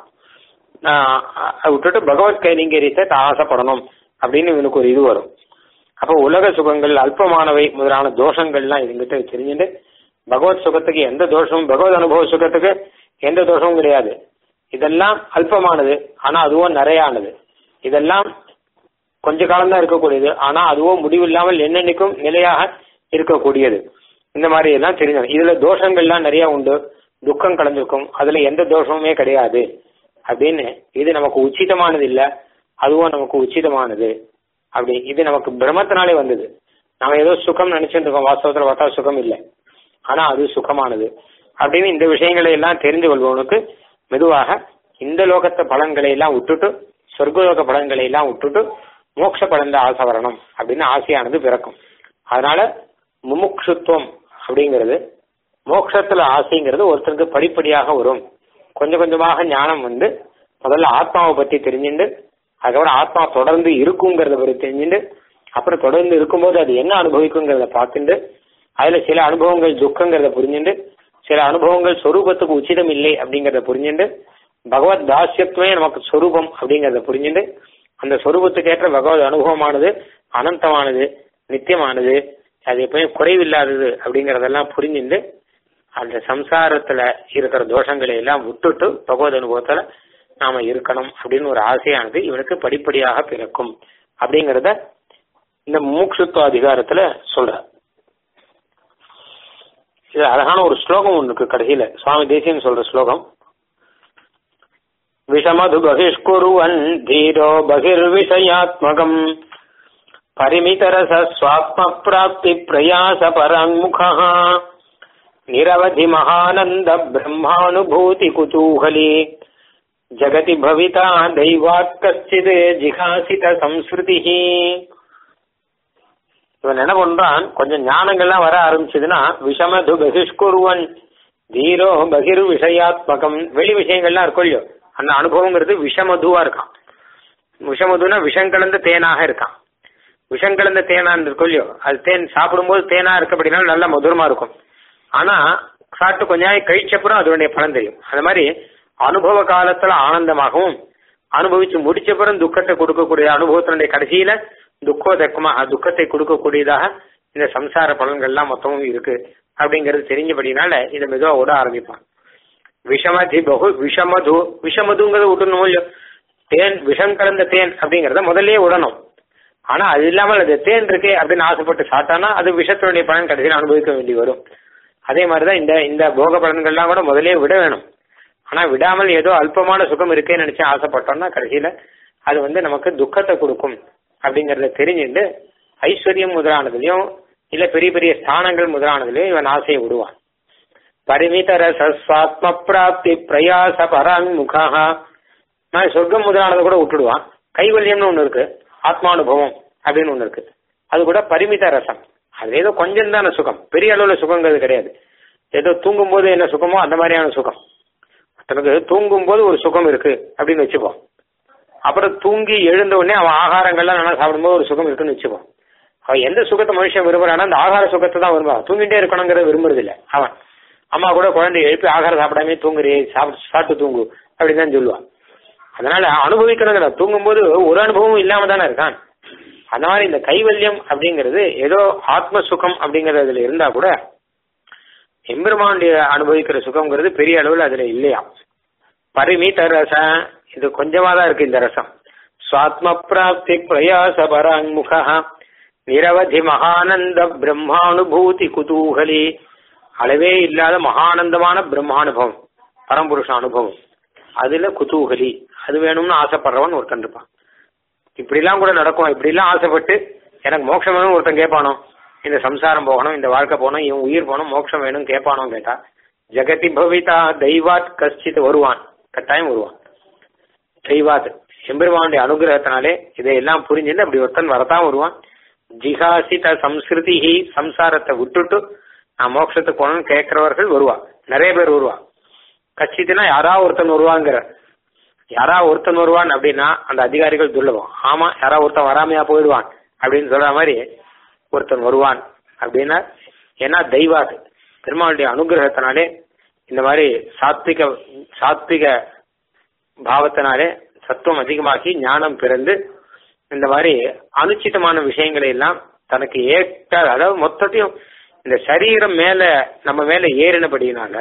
ஆஹ் அஹ் விட்டுட்டு பகவத் கைலிங்கரியத்தை தான் ஆசைப்படணும் அப்படின்னு இவனுக்கு ஒரு இது வரும் அப்போ உலக சுகங்கள் அல்பமானவை முதலான தோஷங்கள்லாம் இதுங்கிட்ட தெரிஞ்சுட்டு பகவத் சுகத்துக்கு எந்த தோஷமும் பகவத் அனுபவ சுகத்துக்கு எந்த தோஷமும் கிடையாது இதெல்லாம் அல்பமானது ஆனா அதுவும் நிறையானது இதெல்லாம் கொஞ்ச காலம் தான் இருக்கக்கூடியது ஆனா அதுவும் முடிவில்லாமல் என்னென்னைக்கும் நிலையாக இருக்கக்கூடியது இந்த மாதிரி எல்லாம் தெரிஞ்சது இதுல தோஷங்கள்லாம் நிறைய உண்டு துக்கம் கலந்திருக்கும் அதுல எந்த தோஷமுமே கிடையாது அப்படின்னு இது நமக்கு உச்சிதமானது இல்ல அதுவும் நமக்கு உச்சிதமானது அப்படி இது நமக்கு பிரமத்தினாலே வந்தது நாம ஏதோ சுகம் நினைச்சிட்டு இருக்கோம் வாஸ்தவத்துல பார்த்தா சுகம் இல்லை ஆனா அது சுகமானது அப்படின்னு இந்த விஷயங்களை எல்லாம் தெரிந்து கொள்பவனுக்கு மெதுவாக இந்த லோகத்த பலன்களை எல்லாம் விட்டுட்டு சொர்க்கலோக பலன்களை எல்லாம் விட்டுட்டு மோட்ச பலன்ல ஆசை வரணும் அப்படின்னு ஆசையானது பிறக்கும் அதனால முமுட்சுத்துவம் அப்படிங்கிறது மோட்சத்துல ஆசைங்கிறது ஒருத்தருக்கு படிப்படியாக வரும் கொஞ்சம் கொஞ்சமாக ஞானம் வந்து முதல்ல ஆத்மாவை பத்தி தெரிஞ்சுண்டு அதுக்கப்புறம் ஆத்மா தொடர்ந்து இருக்குங்கிறத பத்தி தெரிஞ்சுண்டு அப்புறம் தொடர்ந்து இருக்கும்போது அது என்ன அனுபவிக்குங்கிறத பார்த்துண்டு அதுல சில அனுபவங்கள் துக்கங்கிறத புரிஞ்சுண்டு சில அனுபவங்கள் சொரூபத்துக்கு உச்சிதம் இல்லை அப்படிங்கறத புரிஞ்சுண்டு பகவத் தாசியத்துவமே நமக்கு சொரூபம் அப்படிங்கறத புரிஞ்சுண்டு அந்த சொரூபத்துக்கு ஏற்ற பகவத் அனுபவமானது அனந்தமானது நித்தியமானது அது எப்பவுமே குறைவில்லாதது அப்படிங்கறதெல்லாம் புரிஞ்சுண்டு அந்த சம்சாரத்துல இருக்கிற தோஷங்களை எல்லாம் விட்டுட்டு பகவத் அனுபவத்துல நாம இருக்கணும் அப்படின்னு ஒரு ஆசையானது இவனுக்கு படிப்படியாக பிறக்கும் அப்படிங்கறத இந்த மூக்ஷுத்துவ அதிகாரத்துல சொல்ற இது அழகான ஒரு ஸ்லோகம் ஒண்ணு இருக்கு கடைசியில சுவாமி தேசியன் சொல்ற ஸ்லோகம் விஷமது பகிஷ்குருவன் தீரோ பகிர்விஷயாத்மகம் பரிமிதரச ஸ்வாத்ம பிராப்தி பிரயாச பராங்முகா நிரவதி மகானந்த பிரம்மானுபூதி குதூகலி ஜகதி பவிதா தெய்வாத் கச்சித் ஜிகாசித சம்ஸ்ருதி இவன் என்ன பண்றான் கொஞ்சம் ஞானங்கள்லாம் வர ஆரம்பிச்சதுன்னா விஷமது பகிஷ்குருவன் தீரோ பகிர் விஷயாத்மகம் வெளி விஷயங்கள்லாம் இருக்கும் இல்லையோ அந்த அனுபவங்கிறது விஷமதுவா இருக்கான் விஷமதுனா விஷம் கலந்த தேனாக இருக்கான் விஷம் கலந்த தேனா இருக்கும் இல்லையோ அது தேன் சாப்பிடும்போது தேனா இருக்கு அப்படின்னா நல்ல மதுரமா இருக்கும் ஆனா சாப்பிட்டு கொஞ்ச நாள் கழிச்சப்புறம் அதனுடைய பலன் தெரியும் அந்த மாதிரி அனுபவ காலத்துல ஆனந்தமாகவும் அனுபவிச்சு முடிச்சப்புறம் துக்கத்தை கொடுக்கக்கூடிய அனுபவத்தினுடைய கடைசியில துக்கோதக்கமா துக்கத்தை கொடுக்கக்கூடியதாக இந்த சம்சார பலன்கள்லாம் மொத்தமும் இருக்கு அப்படிங்கிறது தெரிஞ்சபடினால இதை மெதுவா விட ஆரம்பிப்பான் விஷமதி பகு விஷமது விஷமதுங்கிறத விட்டுணும் இல்லையோ தேன் விஷம் கலந்த தேன் அப்படிங்கறத முதல்லயே விடணும் ஆனா அது இல்லாமல் அது தேன் இருக்கே அப்படின்னு ஆசைப்பட்டு சாப்பிட்டானா அது விஷத்தினுடைய பலன் கடைசியில் அனுபவிக்க வேண்டி வரும் அதே மாதிரிதான் இந்த இந்த போக பலன்கள்லாம் கூட முதலே விட வேணும் ஆனா விடாமல் ஏதோ அல்பமான சுகம் இருக்கேன்னு நினைச்சு ஆசைப்பட்டோம்னா கடைசியில அது வந்து நமக்கு துக்கத்தை கொடுக்கும் அப்படிங்கறத தெரிஞ்சுட்டு ஐஸ்வர்யம் முதலானதுலயும் இல்ல பெரிய பெரிய ஸ்தானங்கள் முதலானதுலயும் இவன் ஆசையை விடுவான் பரிமிதர சஸ்வாத்ம பிராப்தி பிரயாச பராங்முகா நான் சொர்க்கம் முதலானதை கூட விட்டுடுவான் கைவல்யம்னு ஒண்ணு இருக்கு ஆத்மானுபவம் அப்படின்னு ஒண்ணு இருக்கு அது கூட பரிமித ரசம் அது ஏதோ கொஞ்சம் தானே சுகம் பெரிய அளவுல சுகங்கிறது கிடையாது ஏதோ தூங்கும் போது என்ன சுகமோ அந்த மாதிரியான சுகம் தனக்கு தூங்கும் போது ஒரு சுகம் இருக்கு அப்படின்னு வச்சுப்போம் அப்புறம் தூங்கி எழுந்த உடனே அவன் ஆகாரங்கள்லாம் நல்லா சாப்பிடும்போது ஒரு சுகம் இருக்குன்னு வச்சுப்போம் அவன் எந்த சுகத்தை மனுஷன் விரும்புறானா அந்த ஆகார சுகத்தை தான் விரும்புறான் தூங்கிட்டே இருக்கணுங்கிறத விரும்புறது இல்ல அவன் அம்மா கூட குழந்தை எழுப்பி ஆகாரம் சாப்பிடாமே தூங்குறே சாப்பிட்டு சாப்பிட்டு தூங்கு அப்படின்னு தான் சொல்லுவான் அதனால அனுபவிக்கணுங்கிற தூங்கும்போது ஒரு அனுபவமும் இல்லாம தானே இருக்கான் அந்த மாதிரி இந்த கைவல்யம் அப்படிங்கிறது ஏதோ ஆத்ம சுகம் அப்படிங்கறதுல இருந்தா கூட எம்பெருமானுடைய அனுபவிக்கிற சுகம்ங்கிறது பெரிய அளவில் அதுல இல்லையா பரிமித ரச இது கொஞ்சமா தான் இருக்கு இந்த ரசம் சுவாத்ம பிராப்தி பிரயாச பராங்முக நிரவதி மகானந்த பிரம்மானுபூதி குதூகலி அளவே இல்லாத மகானந்தமான பிரம்மானுபவம் பரம்புருஷ அனுபவம் அதுல குதூகலி அது வேணும்னு ஆசைப்படுறவன் ஒருத்தன் இருப்பான் இப்படிலாம் கூட நடக்கும் இப்படிலாம் ஆசைப்பட்டு எனக்கு மோட்சம் வேணும் ஒருத்தன் கேட்பானோ இந்த சம்சாரம் போகணும் இந்த வாழ்க்கை போகணும் இவன் உயிர் போகணும் மோட்சம் வேணும் கேட்பானோ கேட்டா ஜெகதி பவிதா தெய்வாத் கஷ்டித் வருவான் கட்டாயம் வருவான் தெய்வாத் எம்பெருமானுடைய அனுகிரகத்தினாலே இதையெல்லாம் புரிஞ்சுட்டு அப்படி ஒருத்தன் வரத்தான் வருவான் ஜிகாசித சம்ஸ்கிருதி சம்சாரத்தை விட்டுட்டு நான் மோட்சத்துக்கு போகணும்னு கேட்கிறவர்கள் வருவா நிறைய பேர் வருவா கட்சித்துனா யாரா ஒருத்தன் வருவாங்கிற யாரா ஒருத்தன் வருவான் அப்படின்னா அந்த அதிகாரிகள் துர்லபம் ஆமா யாரா ஒருத்தன் வராமையா போயிடுவான் அப்படின்னு சொல்ற மாதிரி ஒருத்தன் வருவான் அப்படின்னா ஏன்னா தெய்வாது பெருமாளுடைய அனுகிரகத்தினாலே இந்த மாதிரி சாத்விக சாத்விக பாவத்தினாலே சத்துவம் அதிகமாகி ஞானம் பிறந்து இந்த மாதிரி அனுச்சிதமான விஷயங்களை எல்லாம் தனக்கு ஏற்ற அதாவது மொத்தத்தையும் இந்த சரீரம் மேல நம்ம மேல ஏறினபடினால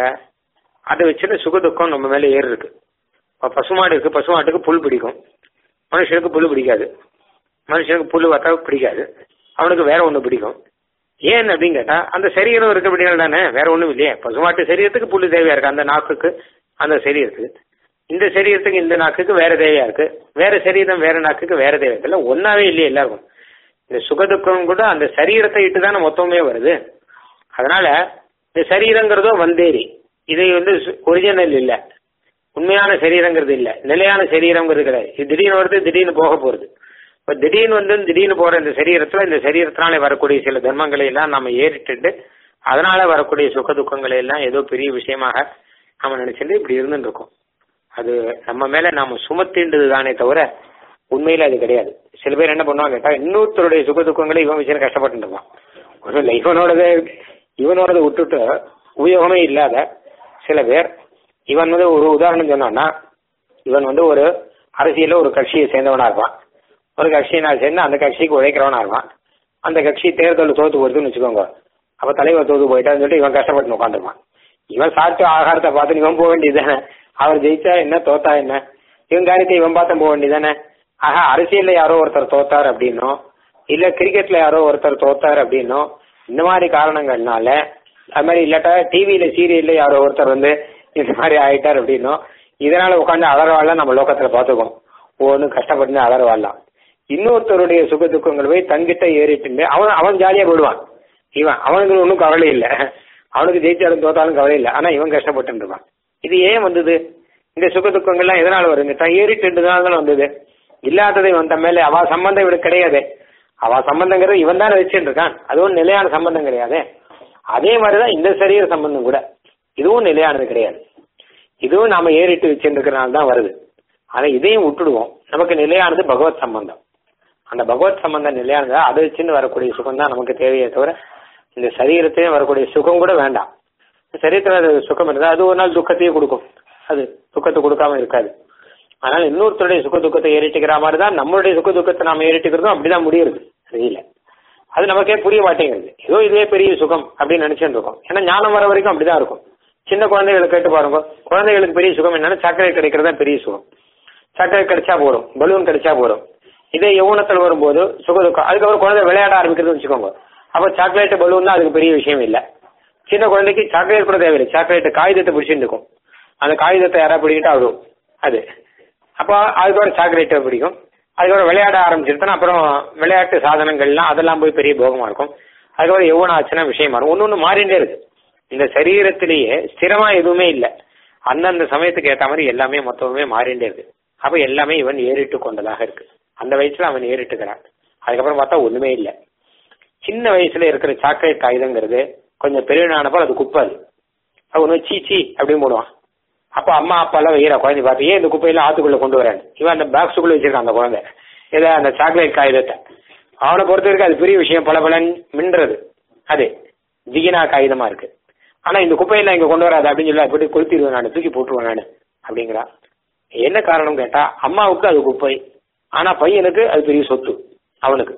அதை வச்சுட்டு சுகதுக்கம் நம்ம மேல ஏறு இருக்கு இப்ப பசுமாடு இருக்கு பசுமாட்டுக்கு புல் பிடிக்கும் மனுஷனுக்கு புல் பிடிக்காது மனுஷனுக்கு புல் பார்த்தா பிடிக்காது அவனுக்கு வேற ஒண்ணு பிடிக்கும் ஏன் அப்படின்னு கேட்டா அந்த சரீரம் இருக்கபடியால் தானே வேற ஒண்ணும் இல்லையே பசுமாட்டு சரீரத்துக்கு புல்லு தேவையா இருக்கு அந்த நாக்குக்கு அந்த சரீரத்துக்கு இந்த சரீரத்துக்கு இந்த நாக்குக்கு வேற தேவையா இருக்கு வேற சரீரம் வேற நாக்குக்கு வேற தேவை இல்லை ஒன்னாவே இல்லையே எல்லாருக்கும் இந்த சுகதுக்கம் கூட அந்த சரீரத்தை இட்டு தானே மொத்தமே வருது அதனால இந்த சரீரங்கிறதோ வந்தேரி இது வந்து ஒரிஜினல் இல்ல உண்மையான சரீரங்கிறது இல்ல நிலையான சரீரங்கிறது கிடையாது இது திடீர்னு வருது திடீர்னு போக போறது இப்ப திடீர்னு வந்து திடீர்னு போற இந்த சரீரத்துல இந்த சரீரத்தினாலே வரக்கூடிய சில தர்மங்களை எல்லாம் நம்ம ஏறிட்டு அதனால வரக்கூடிய சுக துக்கங்களை எல்லாம் ஏதோ பெரிய விஷயமாக நம்ம நினைச்சிட்டு இப்படி இருந்துட்டு இருக்கோம் அது நம்ம மேல நாம சுமத்தின்றது தானே தவிர உண்மையில அது கிடையாது சில பேர் என்ன பண்ணுவாங்க கேட்டா இன்னொருத்தருடைய சுக துக்கங்களை இவன் விஷயம் கஷ்டப்பட்டு இருப்பான் ஒன்றும் இல்லை இவனோடத இவனோடத விட்டுட்டு உபயோகமே இல்லாத சில பேர் இவன் வந்து ஒரு உதாரணம் சொன்னான்னா இவன் வந்து ஒரு அரசியல ஒரு கட்சியை சேர்ந்தவனா இருப்பான் ஒரு கட்சியை நான் சேர்ந்து அந்த கட்சிக்கு உழைக்கிறவனா இருப்பான் அந்த கட்சி தேர்தலில் தோத்து போறதுன்னு வச்சுக்கோங்க அப்ப தலைவர் தோத்து போயிட்டான்னு சொல்லிட்டு இவன் கஷ்டப்பட்டு உட்காந்துருப்பான் இவன் சாப்பிட்டு ஆகாரத்தை பார்த்து இவன் போக வேண்டியதுதானே அவர் ஜெயிச்சா என்ன தோத்தா என்ன இவன் காரியத்தை இவன் பார்த்து போக வேண்டியதானே ஆஹா அரசியல்ல யாரோ ஒருத்தர் தோத்தார் அப்படின்னோ இல்ல கிரிக்கெட்ல யாரோ ஒருத்தர் தோத்தார் அப்படின்னோ இந்த மாதிரி காரணங்கள்னால அது மாதிரி இல்லாட்டா டிவியில சீரியல்ல யாரோ ஒருத்தர் வந்து இந்த மாதிரி ஆயிட்டார் அப்படின்னோ இதனால உட்காந்து அலறவாடலாம் நம்ம லோகத்துல பாத்துக்கோம் ஒவ்வொன்றும் கஷ்டப்பட்டு அலறவாடலாம் இன்னொருத்தருடைய சுக துக்கங்கள் போய் தங்கிட்ட ஏறிட்டு அவன் அவன் ஜாலியா போயிடுவான் இவன் அவனுக்கு ஒன்றும் கவலை இல்லை அவனுக்கு ஜெயிச்சாலும் தோத்தாலும் கவலை இல்லை ஆனா இவன் கஷ்டப்பட்டு இருப்பான் இது ஏன் வந்தது இந்த சுக துக்கங்கள்லாம் எதனால வருங்க தான் ஏறிட்டு தான் வந்தது இல்லாததை வந்த மேல அவ சம்பந்தம் இவனுக்கு கிடையாது அவ சம்பந்தங்கிறது இவன் தானே வச்சுட்டு இருக்கான் அதுவும் நிலையான சம்பந்தம் கிடையாது அதே மாதிரிதான் இந்த சரீர சம்பந்தம் கூட இதுவும் நிலையானது கிடையாது இதுவும் நாம ஏறிட்டு வச்சுட்டு இருக்கிறனால தான் வருது ஆனா இதையும் விட்டுடுவோம் நமக்கு நிலையானது பகவத் சம்பந்தம் அந்த பகவத் சம்பந்தம் நிலையானது அதை வச்சுன்னு வரக்கூடிய சுகம் தான் நமக்கு தேவையே தவிர இந்த சரீரத்தையும் வரக்கூடிய சுகம் கூட வேண்டாம் சரீரத்தில் அது சுகம் இருந்தால் அது ஒரு நாள் துக்கத்தையும் கொடுக்கும் அது துக்கத்தை கொடுக்காம இருக்காது அதனால இன்னொருத்தருடைய சுக துக்கத்தை ஏறிட்டுக்கிற மாதிரி தான் நம்மளுடைய சுக துக்கத்தை நாம ஏறிட்டுக்கிறதும் அப்படிதான் முடியுது தெரியல அது நமக்கே புரிய மாட்டேங்குது ஏதோ இதுவே பெரிய சுகம் அப்படின்னு நினைச்சுட்டு இருக்கோம் ஏன்னா ஞானம் வர வரைக்கும் அப்படிதான் இருக்கும் சின்ன குழந்தைகளை கேட்டு பாருங்க குழந்தைகளுக்கு பெரிய சுகம் என்னன்னா சாக்லேட் கிடைக்கிறதா பெரிய சுகம் சாக்லேட் கிடைச்சா போதும் பலூன் கிடைச்சா போதும் இதே யௌவனத்தில் வரும்போது சுகதுக்கம் அதுக்கப்புறம் குழந்தை விளையாட ஆரம்பிக்கிறது வச்சுக்கோங்க அப்ப சாக்லேட் பலூன் தான் அதுக்கு பெரிய விஷயம் இல்லை சின்ன குழந்தைக்கு சாக்லேட் கூட தேவையில்லை சாக்லேட் காகிதத்தை பிடிச்சிட்டு இருக்கும் அந்த காகிதத்தை யாராவது பிடிக்கிட்டு ஆகும் அது அப்போ அதுக்கப்புறம் சாக்லேட்டை பிடிக்கும் அதுக்கப்புறம் விளையாட ஆரம்பிச்சிருத்தனா அப்புறம் விளையாட்டு சாதனங்கள்லாம் அதெல்லாம் போய் பெரிய போகமா இருக்கும் அதுக்கப்புறம் எவ்வளோ ஆச்சுன்னா விஷயமா இருக்கும் ஒன்று ஒன்று மாறிண்டே இருக்கு இந்த சரீரத்திலேயே ஸ்திரமா எதுவுமே இல்லை அந்தந்த சமயத்துக்கு ஏற்ற மாதிரி எல்லாமே மொத்தமே மாறிண்டே இருக்கு அப்ப எல்லாமே இவன் ஏறிட்டு கொண்டதாக இருக்கு அந்த வயசுல அவன் ஏறிட்டுக்கிறான் அதுக்கப்புறம் பார்த்தா ஒண்ணுமே இல்லை சின்ன வயசுல இருக்கிற சாக்லேட் காகிதங்கிறது கொஞ்சம் பெரியவனானப்போ அது குப்பை அது அது ஒன்று சீ சீ அப்படின்னு போடுவான் அப்போ அம்மா அப்பா எல்லாம் வைக்கிற குழந்தை பார்த்து ஏன் இந்த குப்பையெல்லாம் ஆத்துக்குள்ள கொண்டு வரான் இவன் அந்த பாக்ஸுக்குள்ள வச்சிருக்கான் அந்த குழந்தை இதை அந்த சாக்லேட் காகிதத்தை அவனை பொறுத்த வரைக்கும் அது பெரிய விஷயம் பல பலன் மின்றது அது ஜிகினா காகிதமா இருக்கு ஆனா இந்த குப்பையெல்லாம் இங்க கொண்டு வராது அப்படின்னு சொல்லி அப்படி கொளுத்திடுவேன் நான் தூக்கி போட்டுருவேன் நான் அப்படிங்கிறா என்ன காரணம் கேட்டா அம்மாவுக்கு அது குப்பை ஆனா பையனுக்கு அது பெரிய சொத்து அவனுக்கு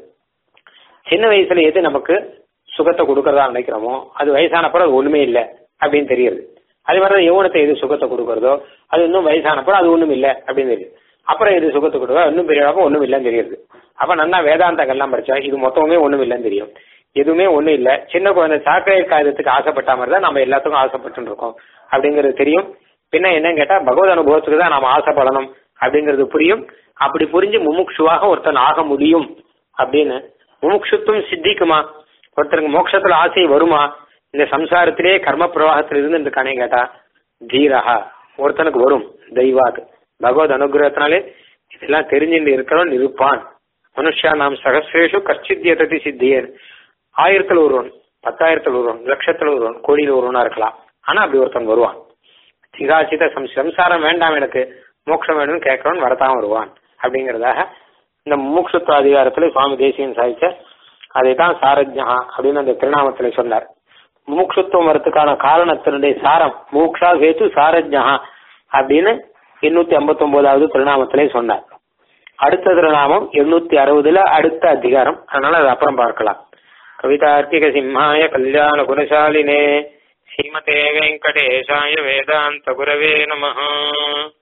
சின்ன வயசுல எது நமக்கு சுகத்தை கொடுக்கறதா நினைக்கிறோமோ அது வயசானப்பறம் அது ஒண்ணுமே இல்லை அப்படின்னு தெரியுது அதே மாதிரி யௌவனத்தை எது சுகத்தை கொடுக்கறதோ அது இன்னும் வயசானப்போ அது ஒண்ணும் இல்லை அப்படின்னு தெரியுது அப்புறம் எது சுகத்தை கொடுக்கோ இன்னும் பெரியவாக ஒண்ணும் இல்லைன்னு தெரியுது அப்ப நல்லா வேதாந்தங்கள்லாம் படிச்சா இது மொத்தமே ஒண்ணும் இல்லைன்னு தெரியும் எதுவுமே ஒண்ணும் இல்ல சின்ன குழந்தை சாக்லேட் காகிதத்துக்கு ஆசைப்பட்ட மாதிரி தான் நம்ம எல்லாத்துக்கும் ஆசைப்பட்டு இருக்கோம் அப்படிங்கிறது தெரியும் பின்ன என்னன்னு கேட்டா பகவத் அனுபவத்துக்கு தான் நாம ஆசைப்படணும் அப்படிங்கிறது புரியும் அப்படி புரிஞ்சு முமுட்சுவாக ஒருத்தன் ஆக முடியும் அப்படின்னு முமுட்சுத்துவம் சித்திக்குமா ஒருத்தருக்கு மோட்சத்துல ஆசை வருமா இந்த சம்சாரத்திலே கர்ம பிரவாகத்தில் இருந்து இருக்கானே கேட்டா தீரஹா ஒருத்தனுக்கு வரும் தெய்வாத் பகவத் அனுகிரகத்தினாலே இதெல்லாம் தெரிஞ்சுட்டு இருக்கிறவன் இருப்பான் மனுஷா நாம் சகசிரேஷு கச்சித்தியததி சித்தியர் ஆயிரத்துல ஒருவன் பத்தாயிரத்துல ஒருவன் லட்சத்துல ஒருவன் கோடியில ஒருவனா இருக்கலாம் ஆனா அப்படி ஒருத்தன் வருவான் சிகாசித சம்சாரம் வேண்டாம் எனக்கு மோட்சம் வேணும்னு கேட்கறவன் வரத்தான் வருவான் அப்படிங்கறதாக இந்த மூக்ஷத்துவ அதிகாரத்துல சுவாமி தேசியன் சாதிச்ச அதைத்தான் சாரஜ்யா அப்படின்னு அந்த திருநாமத்துல சொன்னார் மூக்ஷத்துவம் வரத்துக்கான காரணத்தினுடைய சாரம் மூக்ஷா ஹேத்து சாரஜ்யா அப்படின்னு எண்ணூத்தி ஐம்பத்தி ஒன்பதாவது திருநாமத்திலே சொன்னார் அடுத்த திருநாமம் எண்ணூத்தி அறுபதுல அடுத்த அதிகாரம் அதனால அது அப்புறம் பார்க்கலாம் கவிதார்க்கிக சிம்ஹாய கல்யாண குணசாலினே ஸ்ரீமதே வெங்கடேஷாய வேதாந்த குரவே நமஹ